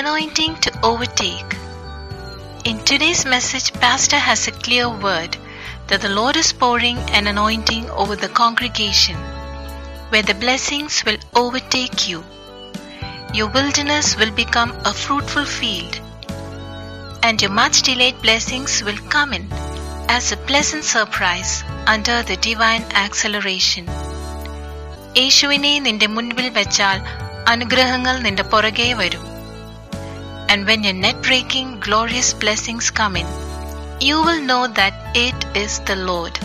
anointing to overtake. In today's message, Pastor has a clear word that the Lord is pouring an anointing over the congregation, where the blessings will overtake you. Your wilderness will become a fruitful field, and your much delayed blessings will come in as a pleasant surprise under the divine acceleration. യേശുവിനെ നിന്റെ മുൻപിൽ വെച്ചാൽ അനുഗ്രഹങ്ങൾ നിന്റെ പുറകെ വരും And when your net breaking glorious blessings come in, you will know that it is the Lord.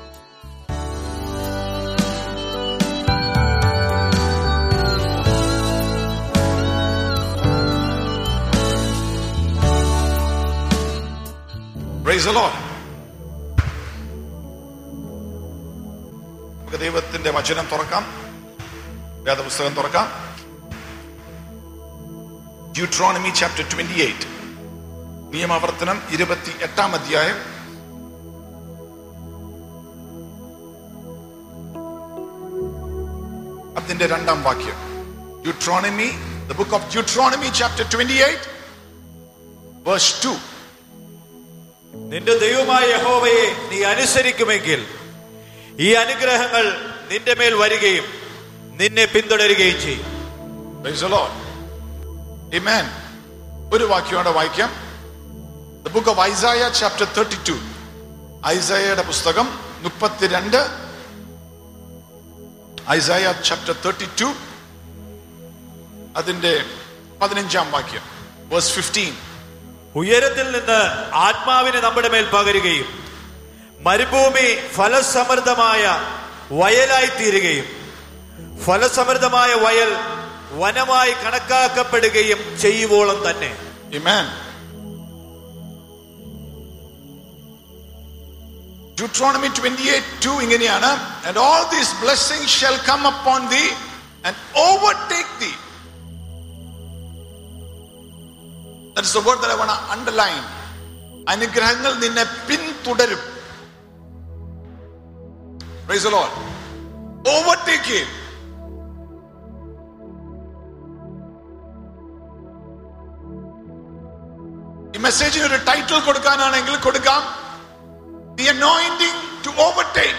Praise the Lord. നമുക്ക് ദൈവത്തിന്റെ വചനം തുറക്കാം വേദപുസ്തകം തുറക്കാം ഡ്യൂട്രോണമി ചാപ്റ്റർ ട്വന്റി എയ്റ്റ് നിയമാവർത്തനം ഇരുപത്തി എട്ടാം അധ്യായം അതിന്റെ രണ്ടാം വാക്യം Deuteronomy the book of Deuteronomy chapter twenty eight verse two നിന്റെ ദൈവമായ യഹോവയെ നീ അനുസരിക്കുമെങ്കിൽ ഈ അനുഗ്രഹങ്ങൾ നിന്റെ മേൽ വരികയും നിന്നെ പിന്തുടരുകയും ചെയ്യും Praise the Lord. Amen. ഒരു വാക്യോടെ വായിക്കാം the book of Isaiah chapter thirty two ഐസായയുടെ പുസ്തകം മുപ്പത്തിരണ്ട് ഐസായ ചാപ്റ്റർ തേർട്ടി ടു അതിന്റെ പതിനഞ്ചാം വാക്യം വേഴ്സ് ഫിഫ്റ്റീൻ ഉയരത്തിൽ നിന്ന് ആത്മാവിനെ നമ്മുടെ മേൽ പകരുകയും മരുഭൂമി ഫലസമൃദ്ധമായ വയലായി തീരുകയും ഫലസമൃദ്ധമായ വയൽ വനമായി കണക്കാക്കപ്പെടുകയും ചെയ്യുവോളം തന്നെ Amen. Deuteronomy 28 2 ഇങ്ങനെയാണ് and all these blessings shall come upon thee and overtake thee. That is the word that I want to underline. അനുഗ്രഹങ്ങൾ നിന്നെ പിന്തുടരും Praise the Lord. Overtake you. ഈ മെസ്സേജിന് ഒരു ടൈറ്റിൽ കൊടുക്കാനാണെങ്കിൽ കൊടുക്കാം the anointing to overtake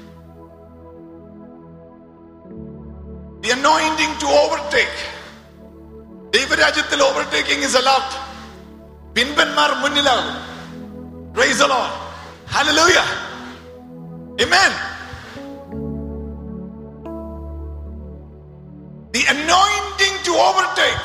the anointing to overtake ദൈവരാജ്യത്തിൽ overtaking is allowed പിൻപന്മാർ മുന്നിലാകും praise the Lord hallelujah amen the anointing to overtake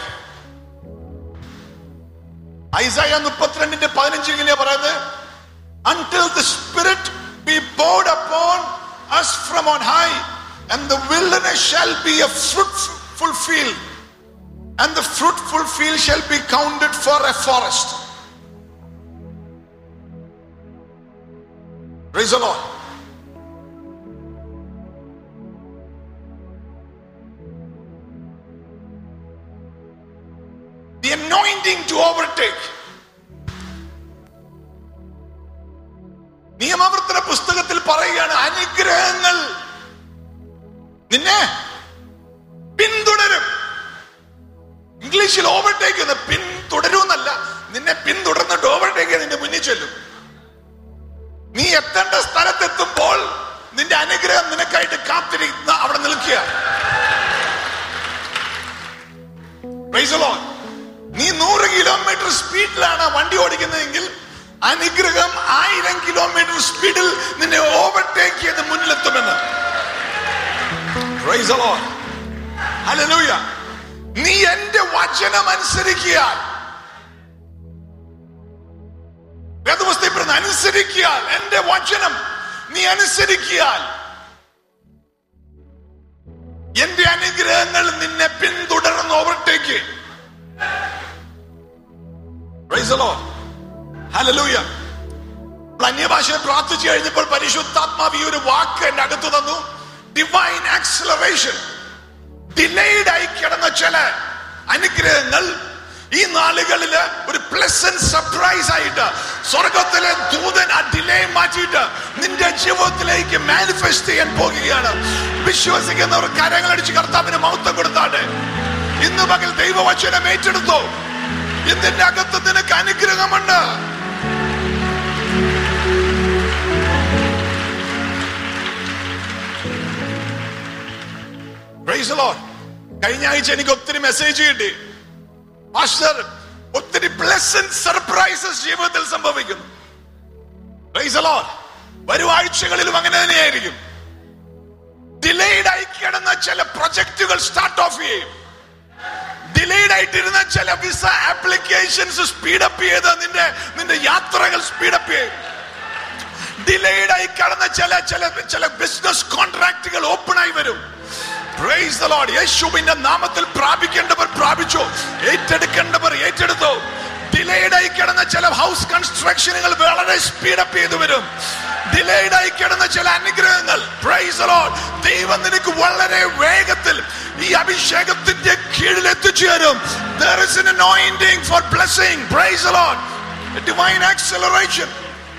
Isaiah മുപ്പത്തിരണ്ടിന്റെ പതിനഞ്ച് ഇങ്ങനെ പറയുന്നത് until the spirit be poured upon us from on high and the wilderness shall be a fruitful field and the fruitful field shall be counted for a forest praise the lord the anointing to overtake നിയമാവർത്തന പുസ്തകത്തിൽ പറയുകയാണ് അനുഗ്രഹങ്ങൾ നിന്നെ പിന്തുടരും ഇംഗ്ലീഷിൽ overtake എന്ന് പിന്തുടരുമെന്നല്ല നിന്നെ പിന്തുടർന്നിട്ട് overtake നിന്റെ മുന്നിൽ ചെല്ലും നീ എത്തേണ്ട സ്ഥലത്തെത്തുമ്പോൾ നിന്റെ അനുഗ്രഹം നിനക്കായിട്ട് കാത്തിരിക്കുന്ന അവിടെ നിൽക്കുക Praise the Lord. നീ നൂറ് കിലോമീറ്റർ സ്പീഡിലാണ് വണ്ടി ഓടിക്കുന്നതെങ്കിൽ അനുഗ്രഹം ആയിരം കിലോമീറ്റർ സ്പീഡിൽ നിന്നെ ഓവർടേക്ക് ചെയ്ത് മുന്നിലെത്തുമെന്ന് Praise the Lord. Hallelujah. നീ എന്റെ വചനം അനുസരിക്കിയാൽ വേദപുസ്തകം പറയുന്ന അനുസരിക്കിയാൽ എന്റെ വചനം നീ അനുസരിക്കിയാൽ എന്റെ അനുഗ്രഹങ്ങൾ നിന്നെ പിന്തുടർന്ന് overtake Praise the Lord. Hallelujah. നമ്മൾ അന്യഭാഷയെ പ്രാർത്ഥിച്ചു കഴിഞ്ഞപ്പോൾ പരിശുദ്ധാത്മാവ് ഈ ഒരു വാക്ക് എന്റെ അടുത്ത് തന്നു ഡിവൈൻ ആക്സലറേഷൻ ഡിലേഡ് ആയി കിടന്ന ചില അനുഗ്രഹങ്ങൾ ഈ നാളുകളില് ഒരു പ്ലസന്റ് സർപ്രൈസ് ആയിട്ട് സ്വർഗത്തിലെ ദൂതൻ ആ ഡിലേ മാറ്റിയിട്ട് നിന്റെ ജീവിതത്തിലേക്ക് മാനിഫെസ്റ്റ് ചെയ്യാൻ പോകുകയാണ് വിശ്വസിക്കുന്നവർ കരങ്ങളടിച്ച് കർത്താവിന് മഹത്വം കൊടുത്താട്ടെ ഇന്ന് പകൽ ദൈവവചനം ഏറ്റെടുത്തോ ഇതിന്റെ അകത്ത് നിനക്ക് അനുഗ്രഹമുണ്ട് Praise the Lord. കഴിഞ്ഞ ആഴ്ച എനിക്ക് ഒത്തിരി മെസ്സേജ് കിട്ടി മാസ്റ്റർ ഒത്തിരി പ്ലസന്റ് സർപ്രൈസസ് ജീവിതത്തിൽ സംഭവിക്കുന്നു Praise the Lord. വരും ആഴ്ചകളിലും അങ്ങനെ തന്നെയായിരിക്കും ഡിലേഡ് ആയി കിടന്ന ചില പ്രൊജക്ടുകൾ സ്റ്റാർട്ട് ഓഫ് ചെയ്യും ഡിലേഡ് ആയിട്ടിരുന്ന ചില വിസ ആപ്ലിക്കേഷൻസ് സ്പീഡപ്പ് ചെയ്ത് നിന്റെ നിന്റെ യാത്രകൾ സ്പീഡപ്പ് ചെയ്യും ഡിലേഡ് ആയി കിടന്ന ചില ചില ചില ബിസിനസ് കോൺട്രാക്റ്റുകൾ ഓപ്പൺ ആയി വരും Praise the Lord. യേശുവിന്റെ നാമത്തിൽ പ്രാപിക്കേണ്ടവർ പ്രാപിച്ചു ഏറ്റെടുക്കേണ്ടവർ ഏറ്റെടുത്തു ഡിലേഡ് ആയി കിടന്ന ചില ഹൗസ് കൺസ്ട്രക്ഷനുകൾ വളരെ സ്പീഡപ്പ് ചെയ്തു വരും ഡിലേഡ് ആയി കിടന്ന ചില അനുഗ്രഹങ്ങൾ പ്രൈസ് the Lord. ദൈവം നിനക്ക് വളരെ വേഗത്തിൽ ഈ അഭിഷേകത്തിന്റെ കീഴിൽ എത്തിച്ചേരും there is an anointing for blessing praise the Lord a divine acceleration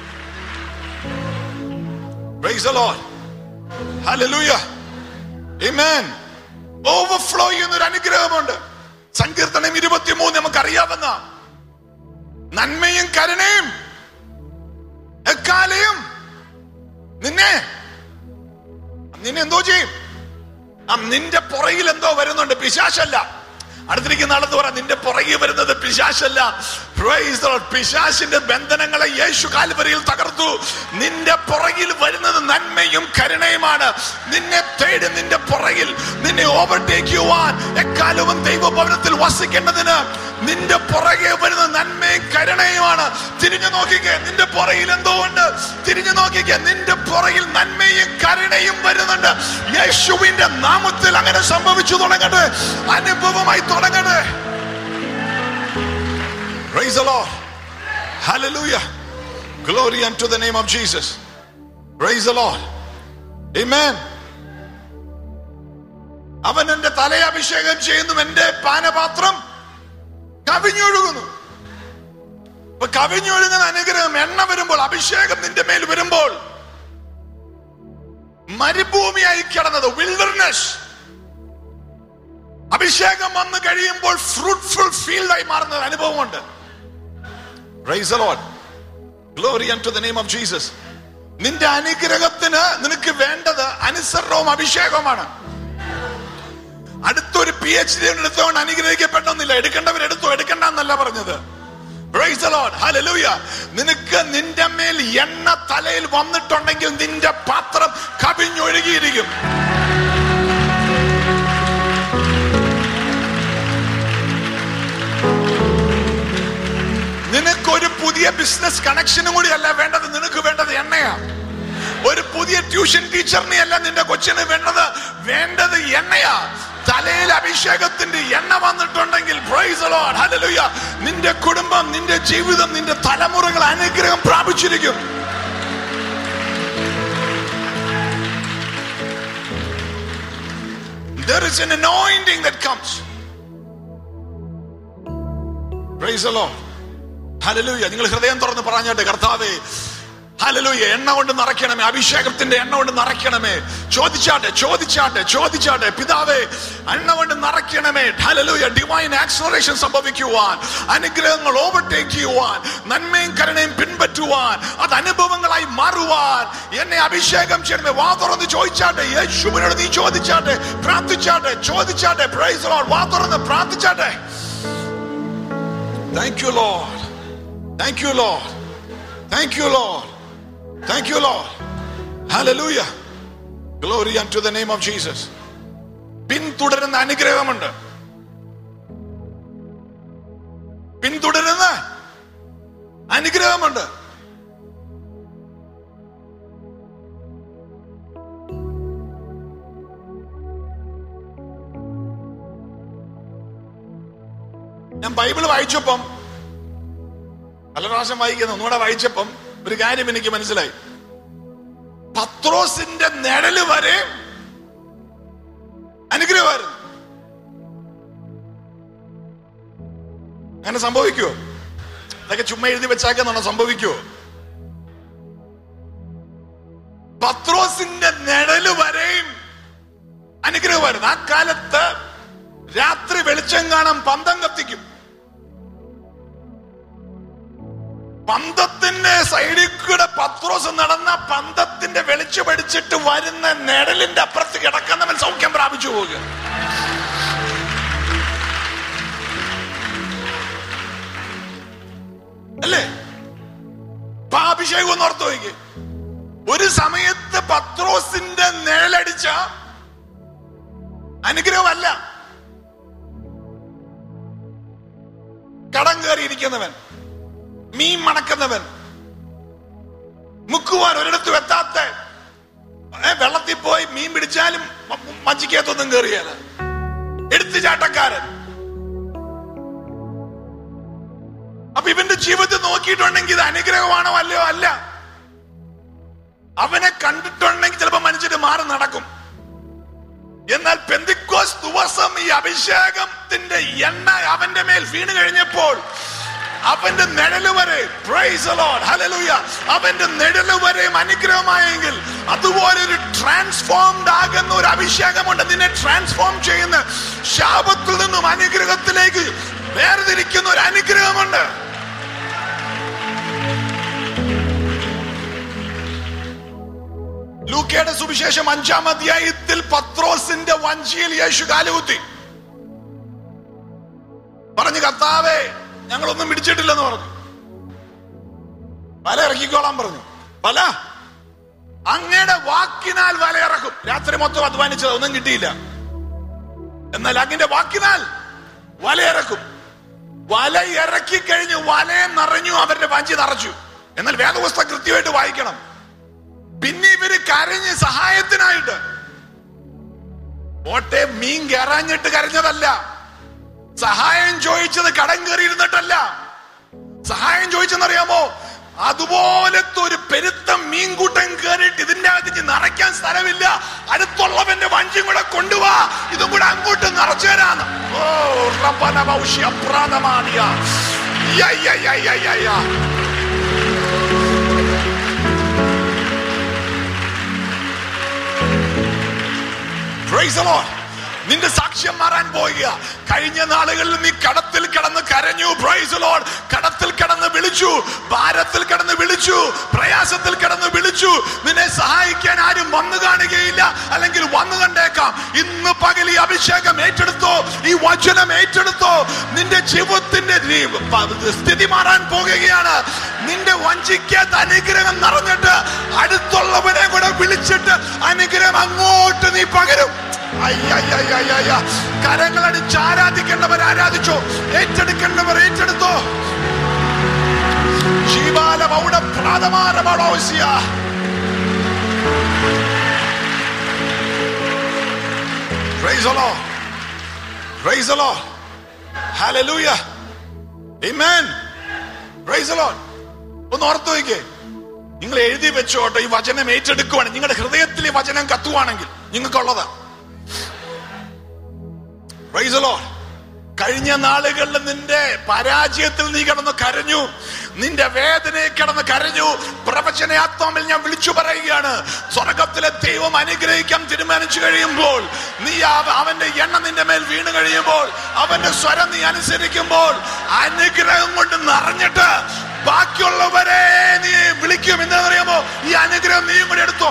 praise the Lord hallelujah Amen. Overflow ചെയ്യുന്ന ഒരു അനുഗ്രഹമുണ്ട് സങ്കീർത്തനം ഇരുപത്തിമൂന്ന് നമുക്ക് അറിയാവുന്ന നന്മയും കരുണയും എക്കാലയും നിന്നെ നിന്നെ എന്തോ ചെയ്യും ആ നിന്റെ പുറകിൽ എന്തോ വരുന്നുണ്ട് പിശാശല്ല അടുത്തിരിക്കുന്ന ആളെന്ന് പറ നിന്റെ പുറകിൽ വരുന്നത് പിശാശല്ല Praise the Lord. പിശാശിന്റെ ബന്ധനങ്ങളെ യേശു കാൽവരിയിൽ തകർത്തു നിന്റെ പുറകിൽ വരുന്നത് നന്മയും കരുണയുമാണ് നിന്നെ തേടി നിന്റെ പുറകിൽ നിന്നെ ഓവർടേക്ക് ചെയ്യുവാൻ എക്കാലവും ദൈവഭവനത്തിൽ വസിക്കേണ്ടതിന് നിന്റെ പുറകെ വരുന്ന നന്മയും കരുണയുമാണ് തിരിഞ്ഞു നോക്കിക്കേ നിന്റെ പുറകിൽ എന്തോ ഉണ്ട് തിരിഞ്ഞു നോക്കിക്കേ നിന്റെ പുറകിൽ നന്മയും കരുണയും വരുന്നുണ്ട് യേശുവിന്റെ നാമത്തിൽ അങ്ങനെ സംഭവിച്ചു തുടങ്ങട്ടെ അനുഭവമായി തുടങ്ങട്ടെ Praise the Lord. Hallelujah. Glory unto the name of Jesus. Praise the Lord. Amen. അവൻ എന്റെ തലയെ അഭിഷേകം ചെയ്യുന്നു എന്റെ പാനപാത്രം കവിഞ്ഞൊഴുകുന്നു അപ്പൊ കവിഞ്ഞൊഴുകുന്ന അനുഗ്രഹം എണ്ണ വരുമ്പോൾ അഭിഷേകം നിന്റെ മേൽ വരുമ്പോൾ മരുഭൂമിയായി കിടന്നത് വിൽഡർനെസ് അഭിഷേകം വന്നു കഴിയുമ്പോൾ ഫ്രൂട്ട്ഫുൾ ഫീൽഡായി മാറുന്ന ഒരു അനുഭവമുണ്ട് Praise the Lord. Glory unto the name of Jesus. നിന്റെ അനുഗ്രഹത്തിന് നിനക്ക് വേണ്ടത് അനുസരണവും അഭിഷേകവുമാണ് അടുത്തൊരു പി എച്ച് ഡി എടുത്തോണ്ട് അനുഗ്രഹിക്കപ്പെട്ടൊന്നില്ല എടുക്കേണ്ടവർ എടുത്തോ എടുക്കണ്ട എന്നല്ല പറഞ്ഞത് Praise the Lord. Hallelujah. നിനക്ക് നിന്റെ മേൽ എണ്ണ തലയിൽ വന്നിട്ടുണ്ടെങ്കിൽ നിന്റെ പാത്രം കവിഞ്ഞൊഴുകിയിരിക്കും നിനക്കൊരു പുതിയ ബിസിനസ് കണക്ഷനും കൂടി അല്ല വേണ്ടത് നിനക്ക് വേണ്ടത് എണ്ണയാ ഒരു പുതിയ ട്യൂഷൻ ടീച്ചറിനെ അല്ല നിന്റെ കൊച്ചിന് വേണ്ടത് വേണ്ടത് എണ്ണയാ തലയിൽ അഭിഷേകത്തിന്റെ എണ്ണ വന്നിട്ടുണ്ടെങ്കിൽ praise the Lord, hallelujah. നിന്റെ കുടുംബം നിന്റെ ജീവിതം നിന്റെ തലമുറകൾ അനുഗ്രഹം പ്രാപിച്ചിരിക്കും There is an anointing that comes. Praise the Lord. ഹലലൂയ നിങ്ങൾ ഹൃദയം തുറന്ന് പറഞ്ഞാട്ടെ കർത്താവേ ഹലലൂയ എണ്ണ കൊണ്ട് നിറയ്ക്കണമേ അഭിഷേകത്തിന്റെ എണ്ണ കൊണ്ട് നിറയ്ക്കണമേ ചോദിച്ചാട്ടെ ചോദിച്ചാട്ടെ ചോദിച്ചാട്ടെ പിതാവേ എണ്ണ കൊണ്ട് നിറയ്ക്കണമേ ഹലലൂയ ഡിവൈൻ ആക്സലറേഷൻ സംഭവിക്കുവാൻ അനുഗ്രഹങ്ങൾ ഓവർടേക്ക് ചെയ്യുവാൻ നന്മയും കരുണയും പിൻപറ്റുവാൻ അത് അനുഭവങ്ങളായി മാറുവാൻ എന്നെ അഭിഷേകം ചെയ്യണമേ വാ തുറന്ന് ചോദിച്ചാട്ടെ യേശുവിനോട് നീ ചോദിച്ചാട്ടെ പ്രാർത്ഥിച്ചാട്ടെ ചോദിച്ചാട്ടെ പ്രൈസ് ലോർഡ് വാ തുറന്ന് പ്രാർത്ഥിച്ചാട്ടെ Thank you, Lord. Thank you, Lord. Thank you, Lord. Thank you, Lord. Hallelujah. Glory unto the name of Jesus. പിന്തുടരുന്ന അനുഗ്രഹമുണ്ട് പിന്തുടരുന്ന അനുഗ്രഹമുണ്ട് ഞാൻ ബൈബിൾ വായിച്ചപ്പം പല പ്രാവശ്യം വായിക്കുന്നു ഒന്നുകൂടെ വായിച്ചപ്പം ഒരു കാര്യം എനിക്ക് മനസ്സിലായി പത്രോസിന്റെ നിഴല് വരെ അനുഗ്രഹമായിരുന്നു അങ്ങനെ സംഭവിക്കുമോ ഇതൊക്കെ ചുമ്മാ എഴുതി വെച്ചാക്കെന്നാണോ സംഭവിക്കുമോ പത്രോസിന്റെ നിഴല് വരെയും അനുഗ്രഹമായിരുന്നു ആ കാലത്ത് രാത്രി വെളിച്ചം കാണാൻ പന്തം കത്തിക്കും പന്തത്തിന്റെ സൈഡിൽ കൂടെ പത്രോസ് നടന്ന പന്തത്തിന്റെ വെളിച്ചു പഠിച്ചിട്ട് വരുന്ന നിഴലിന്റെ അപ്പുറത്ത് കിടക്കുന്നവൻ സൗഖ്യം പ്രാപിച്ചു പോകുക അല്ലേ ഇപ്പൊ ആ അഭിഷേകം ഒന്ന് ഓർത്ത് നോക്കി ഒരു സമയത്ത് പത്രോസിന്റെ നിഴലടിച്ച അനുഗ്രഹമല്ല കടം കയറിയിരിക്കുന്നവൻ മീൻ മണക്കുന്നവൻ മുക്കുവാൻ ഒരിടത്തും എത്താത്ത ഏ, വെള്ളത്തിൽ പോയി മീൻ പിടിച്ചാലും മ- മഞ്ചിക്കകത്തൊന്നും കയറിയാല എടുത്തു ചാട്ടക്കാരൻ അപ്പൊ ഇവന്റെ ജീവിതത്തിൽ നോക്കിയിട്ടുണ്ടെങ്കിൽ ഇത് അനുഗ്രഹമാണോ അല്ലയോ അല്ല അവനെ കണ്ടിട്ടുണ്ടെങ്കിൽ ചിലപ്പോ മനുഷ്യര് മാറി നടക്കും എന്നാൽ പെന്തിക്കോസ് ദിവസം ഈ അഭിഷേകത്തിന്റെ എണ്ണ അവന്റെ മേൽ വീണ് കഴിഞ്ഞപ്പോൾ അവന്റെ നിഴല് വരെ praise the Lord, hallelujah. അവന്റെ നിഴല് വരെയും അനുഗ്രഹമായെങ്കിൽ അതുപോലെ ഒരു ട്രാൻസ്ഫോംഡ് ആകുന്ന ഒരു അഭിഷേകമുണ്ട് നിന്നെ ട്രാൻസ്ഫോം ചെയ്യുന്ന ശാപത്തിൽ നിന്നും അനുഗ്രഹത്തിലേക്ക് വേർതിരിക്കുന്ന ഒരു അനുഗ്രഹമുണ്ട് ലൂക്കയുടെ സുവിശേഷം അഞ്ചാം അധ്യായത്തിൽ പത്രോസിന്റെ വഞ്ചിയിൽ യേശു കാലുകുത്തി പറഞ്ഞു കർത്താവേ ഞങ്ങളൊന്നും പിടിച്ചിട്ടില്ലെന്ന് പറഞ്ഞു വല ഇറക്കിക്കോളാൻ പറഞ്ഞു വല അങ്ങയുടെ വാക്കിനാൽ വല ഇറക്കും രാത്രി മൊത്തം അധ്വാനിച്ചത് ഒന്നും കിട്ടിയില്ല എന്നാൽ അങ്ങന്റെ വാക്കിനാൽ വല ഇറക്കും വല ഇറക്കി കഴിഞ്ഞ് വലയെ നിറഞ്ഞു അവരുടെ വഞ്ചി നിറച്ചു എന്നാൽ വേദപുസ്തകം കൃത്യമായിട്ട് വായിക്കണം പിന്നെ ഇവര് കരഞ്ഞ് സഹായത്തിനായിട്ട് പോട്ടെ മീൻ കയറാഞ്ഞിട്ട് കരഞ്ഞതല്ല സഹായം ചോദിച്ചത് കടം കയറിയിരുന്നിട്ടല്ല സഹായം ചോദിച്ചെന്നറിയാമോ അതുപോലത്തെ ഒരു പെരുത്ത മീൻകൂട്ടം കയറിയിട്ട് ഇതിന്റെ അകത്ത് നിറയ്ക്കാൻ സ്ഥലമില്ല അടുത്തുള്ളവന്റെ വഞ്ചിയും കൂടെ കൊണ്ടുവാ ഇതും കൂടെ അങ്ങോട്ട് നിറച്ചു തരാന്ന് ഓ റബ്ബന ഭൗഷ്യ പ്രാതമാണിയ യ, യ, യ, യ, യ, യ. Praise the Lord. നിന്റെ സാക്ഷ്യം മാറാൻ പോവുക കഴിഞ്ഞ നാളുകളിൽ നീ കടത്തിൽ കിടന്ന് കരഞ്ഞു പ്രൈസ് ലോഡ് കടത്തിൽ കിടന്ന് വിളിച്ചു ഭാരത്തിൽ കിടന്ന് വിളിച്ചു പ്രയാസത്തിൽ കിടന്ന് വിളിച്ചു നിന്നെ സഹായിക്കാൻ ആരും വന്നു കാണുകയില്ല അല്ലെങ്കിൽ വന്നു കണ്ടേക്കാം ഇന്ന് പകൽ ഈ അഭിഷേകം ഏറ്റെടുത്തോ ഈ വചനം ഏറ്റെടുത്തോ നിന്റെ ജീവിതത്തിന്റെ രീ- പ- സ്ഥിതി മാറാൻ പോകുകയാണ് നിന്റെ വഞ്ചിക്കാത്ത അനുഗ്രഹം നിറഞ്ഞിട്ട് അടുത്തുള്ളവരെ കൂടെ വിളിച്ചിട്ട് അനുഗ്രഹം അങ്ങോട്ട് നീ പകരും അയ്യയ്യയ്യയ്യ. കരങ്ങളടിച്ച് ആരാധിക്കേണ്ടവർ ആരാധിച്ചോ ഏറ്റെടുക്കേണ്ടവർ ഏറ്റെടുത്തോ ജീവാല മൗഢ പ്രാതമാരമാണോസ്യ Praise the Lord. Praise the Lord. Hallelujah. Amen. Praise the Lord. ഒന്ന് ഓർത്തു വയ്ക്കേ നിങ്ങൾ എഴുതി വെച്ചോട്ടെ ഈ വചനം ഏറ്റെടുക്കുവാണ് നിങ്ങളുടെ ഹൃദയത്തിൽ ഈ വചനം കത്തുവാണെങ്കിൽ നിങ്ങൾക്കുള്ളതാ Praise the Lord. കഴിഞ്ഞ നാളുകളിൽ നിന്റെ പരാജയത്തിൽ നീ കിടന്ന് കരഞ്ഞു നിന്റെ വേദനയെ കിടന്ന് കരഞ്ഞു പ്രവചനയാത്മാവിൽ ഞാൻ വിളിച്ചു പറയുകയാണ് സ്വർഗത്തിലെ ദൈവം അനുഗ്രഹിക്കാൻ തീരുമാനിച്ചു കഴിയുമ്പോൾ നീ അവ- അവന്റെ എണ്ണ നിന്റെ മേൽ വീണ് കഴിയുമ്പോൾ അവന്റെ സ്വരം നീ അനുസരിക്കുമ്പോൾ അനുഗ്രഹം കൊണ്ട് നിറഞ്ഞിട്ട് ബാക്കിയുള്ളവരെ നീ വിളിക്കും എന്താണെന്നറിയാമോ ഈ അനുഗ്രഹം നീയും കൂടെ എടുത്തോ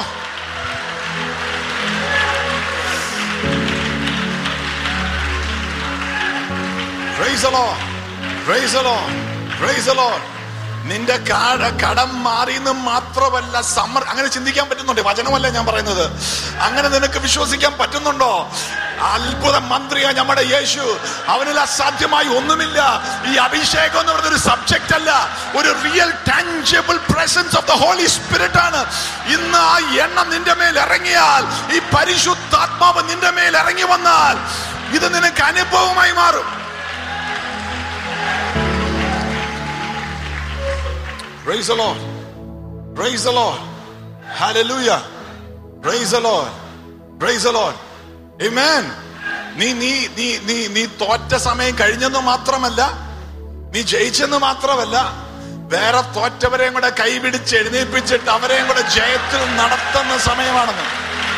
Praise the Lord. Praise the Lord. Praise the Lord. നിന്റെ കാട കടം മാറിയെന്ന് മാത്രമല്ല സമർ അങ്ങനെ ചിന്തിക്കാൻ പറ്റുന്നുണ്ടോ വചനമല്ല ഞാൻ പറയുന്നത് അങ്ങനെ നിനക്ക് വിശ്വസിക്കാൻ പറ്റുന്നുണ്ടോ അത്ഭുത മന്ത്രിയാ നമ്മുടെ യേശു അവനിൽ അസാധ്യമായി ഒന്നുമില്ല ഈ അഭിഷേകം എന്ന് പറയുന്ന ഒരു സബ്ജക്റ്റ് അല്ല ഒരു real tangible presence of the holy spirit ആണ് ഇന്ന് ആ എണ്ണം നിന്റെ മേൽ ഇറങ്ങിയാൽ ഈ പരിശുദ്ധാത്മാവ് നിന്റെ മേൽ ഇറങ്ങി വന്നാൽ ഇത് നിനക്ക് അനുഭവമായി മാറും Praise the Lord. Praise the Lord. Hallelujah. Praise the Lord. Praise the Lord. Amen. നീ നീ നീ നീ നീ തോറ്റ സമയം കഴിഞ്ഞെന്ന് മാത്രമല്ല നീ ജയിച്ചെന്ന് മാത്രമല്ല വേറെ തോറ്റവരെയും കൂടെ കൈപിടിച്ച് എഴുന്നേൽപ്പിച്ചിട്ട് അവരെയും കൂടെ ജയത്തിൽ നടത്തുന്ന സമയമാണെന്ന്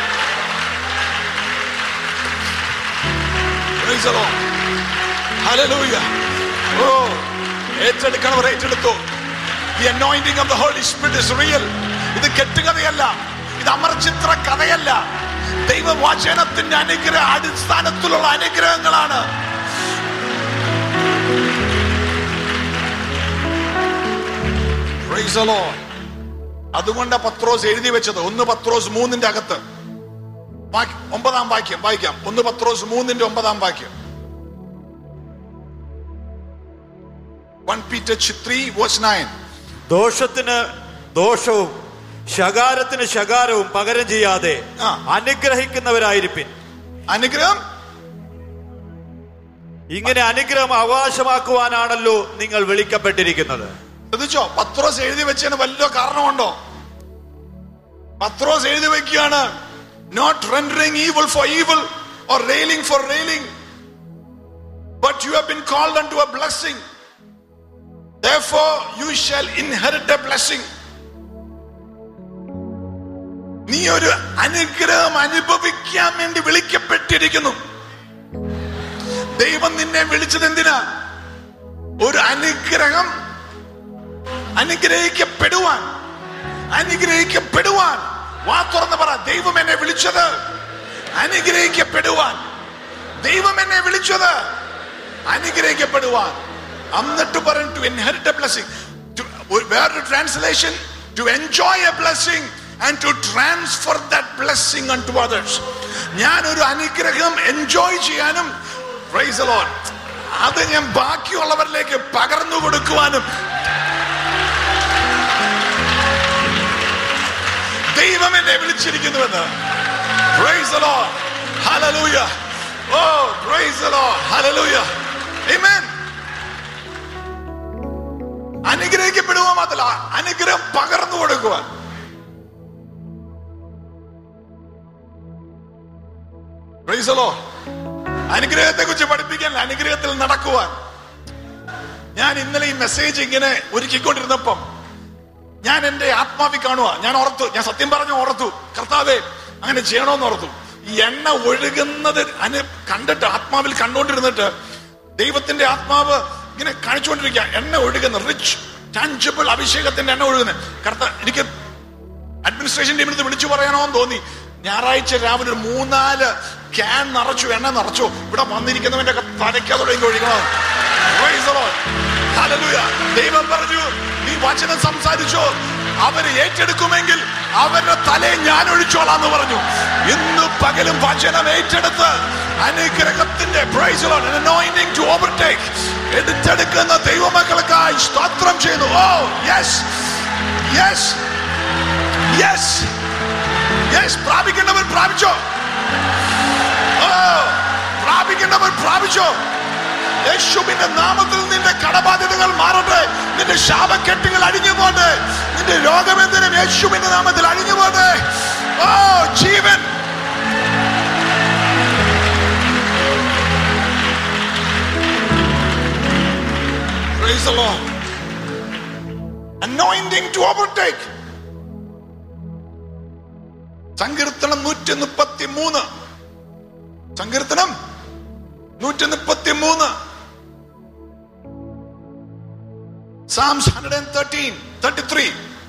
Praise the Lord. Hallelujah. ഓ ഏറ്റെടുക്കണവർ ഏറ്റെടുത്തു The anointing of the Holy Spirit is real. ഇത് കെട്ടുകഥയല്ല ഇത് അമർചിത്ര കഥയല്ല ദൈവവചനത്തിന്റെ അനുഗ്രഹ അടിസ്ഥാനത്തിലുള്ള അനുഗ്രഹങ്ങളാണ് Praise the Lord. അതുകൊണ്ടാ പത്രോസ് എഴുതി വെച്ചത് ഒന്ന് പത്രോസ് മൂന്നിന്റെ അകത്ത് വാക്യ- ഒമ്പതാം വാക്യം വായിക്കാം ഒന്ന് പത്രോസ് മൂന്നിന്റെ ഒമ്പതാം വാക്യം one Peter three verse nine ദോഷത്തിന് ദോഷവും ശകാരത്തിന് ശകാരവും പകരം ചെയ്യാതെ ആ. അനുഗ്രഹിക്കുന്നവരായിരിപ്പിൻ അനുഗ്രഹം ഇങ്ങനെ അനുഗ്രഹം അവകാശമാക്കുവാനാണല്ലോ നിങ്ങൾ വിളിക്കപ്പെട്ടിരിക്കുന്നത് ശ്രദ്ധിച്ചോ പത്രോസ് എഴുതി വെച്ചതിന് വല്ല കാരണമുണ്ടോ പത്രോസ് എഴുതി വെക്കുകയാണ് not rendering evil for evil or railing for railing but you have been called unto a blessing Therefore, you shall inherit a blessing. നീ ഒരു അനുഗ്രഹം അനുഭവിക്കാൻ വേണ്ടി വിളിക്കപ്പെട്ടിരിക്കുന്നു ദൈവം നിന്നെ വിളിച്ചത് എന്തിനാ ഒരു അനുഗ്രഹം അനുഗ്രഹിക്കപ്പെടുവാൻ അനുഗ്രഹിക്കപ്പെടുവാൻ വാ തുറന്ന് പറ ദൈവം എന്നെ വിളിച്ചത് അനുഗ്രഹിക്കപ്പെടുവാൻ ദൈവം എന്നെ വിളിച്ചത് അനുഗ്രഹിക്കപ്പെടുവാൻ എന്നിട്ട് പറയും ടു ഇൻഹെറിറ്റ് എ ബ്ലെസ്സിംഗ് വേറൊരു translation to enjoy a blessing and to transfer that blessing unto others ഞാൻ ഒരു അനുഗ്രഹം എൻജോയ് ചെയ്യാനും പ്രൈസ് ലോൺ അത് ഞാൻ ബാക്കിയുള്ളവരിലേക്ക് പകർന്നു കൊടുക്കുവാനും ദൈവം എന്നെ വിളിച്ചിരിക്കുന്നുവെന്ന് Praise the Lord. Hallelujah. Oh, praise the Lord. Hallelujah. Amen. അനുഗ്രഹിക്കപ്പെടുക മാത്രമല്ല അനുഗ്രഹം പകർന്നു കൊടുക്കുവാൻ Praise the Lord. അനുഗ്രഹത്തെ കുറിച്ച് പഠിപ്പിക്കാൻ അനുഗ്രഹത്തിൽ നടക്കുവാൻ ഞാൻ ഇന്നലെ ഈ മെസ്സേജ് ഇങ്ങനെ ഒരുക്കിക്കൊണ്ടിരുന്നപ്പം ഞാൻ എന്റെ ആത്മാവി കാണുക ഞാൻ ഓർത്തു ഞാൻ സത്യം പറഞ്ഞു ഓർത്തു കർത്താവെ അങ്ങനെ ചെയ്യണമെന്ന് ഓർത്തു ഈ എണ്ണ ഒഴുകുന്നത് അനു കണ്ടിട്ട് ആത്മാവിൽ കണ്ടുകൊണ്ടിരുന്നിട്ട് ദൈവത്തിന്റെ ആത്മാവ് ഇങ്ങനെ കാണിച്ചുകൊണ്ടിരിക്കുക എണ്ണ ഒഴുകുന്ന റിച്ച് ടാഞ്ചിബിൾ അഭിഷേകത്തിന്റെ എണ്ണ ഒഴുകുന്നത് കർത്ത എനിക്ക് അഡ്മിനിസ്ട്രേഷൻ ടീമിൽ നിന്ന് വിളിച്ചു പറയാനോ എന്ന് തോന്നി ഞായറാഴ്ച രാവിലെ ഒരു മൂന്നാല് ക്യാൻ നിറച്ചു എണ്ണ നിറച്ചു ഇവിടെ വന്നിരിക്കുന്നവന്റെ ഒക്കെ തലയ്ക്കതോടെ ഒഴിക്കണം Praise the Lord. Hallelujah. ദൈവം പറഞ്ഞു നീ വചനം സംസാരിച്ചോ അവര് ഏറ്റെടുക്കുമെങ്കിൽ അവരുടെ തലയെ ഞാൻ ഒഴിച്ചോളാം എന്ന് പറഞ്ഞു ഇന്ന് പകലും വചനം ഏറ്റെടുത്ത് അനുഗ്രഹത്തിന്റെ praise the Lord, an anointing to overtake എടുത്തെടുക്കുന്ന ദൈവമക്കൾക്കായി സ്തോത്രം ചെയ്യുന്നു oh yes yes yes yes പ്രാപിക്കേണ്ടവർ പ്രാപിച്ചോ ഓ പ്രാപിക്കേണ്ടവർ പ്രാപിച്ചോ യേശുവിന്റെ നാമത്തിൽ നിന്റെ കടബാധ്യതകൾ മാറട്ടെ നിന്റെ ശാപക്കെട്ടുകൾ അഴിഞ്ഞു പോട്ടെ നിന്റെ രോഗബന്ധനം യേശുവിന്റെ നാമത്തിൽ അഴിഞ്ഞു പോട്ടെ ഓ ജീവൻ Praise the Lord. Anointing to overtake. സങ്കീർത്തനം നൂറ്റി മുപ്പത്തി മൂന്ന് സങ്കീർത്തനം നൂറ്റി മുപ്പത്തി മൂന്ന് Psalms hundred and thirteen thirty three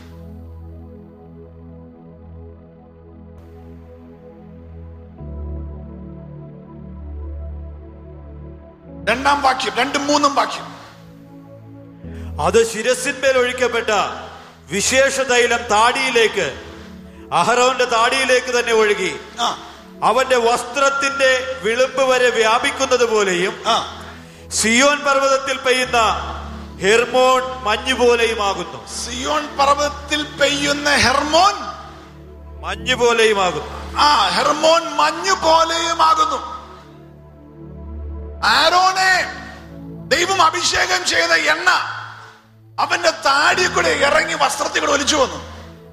രണ്ടാം വാക്യം രണ്ടും മൂന്നും വാക്യം അത് ശിരസിന്മേൽ ഒഴിക്കപ്പെട്ട വിശേഷ തൈലം താടിയിലേക്ക് അഹറോന്റെ താടിയിലേക്ക് തന്നെ ഒഴുകി ആ അവന്റെ വസ്ത്രത്തിന്റെ വിളിമ്പ് വരെ വ്യാപിക്കുന്നത് പോലെയും ആ സിയോൻ പർവ്വതത്തിൽ പെയ്യുന്ന ഹെർമോൺ മഞ്ഞു പോലെയുമാകുന്നു സിയോൺ പർവ്വതത്തിൽ പെയ്യുന്ന ഹെർമോൻ മഞ്ഞു പോലെയുമാകുന്നു ആ ഹെർമോൻ മഞ്ഞു പോലെയുമാകുന്നു ആരോനെ ദൈവം അഭിഷേകം ചെയ്ത എണ്ണ അവന്റെ താടി കൂടെ ഇറങ്ങി വസ്ത്രത്തിൽ കൂടെ ഒലിച്ചു വന്നു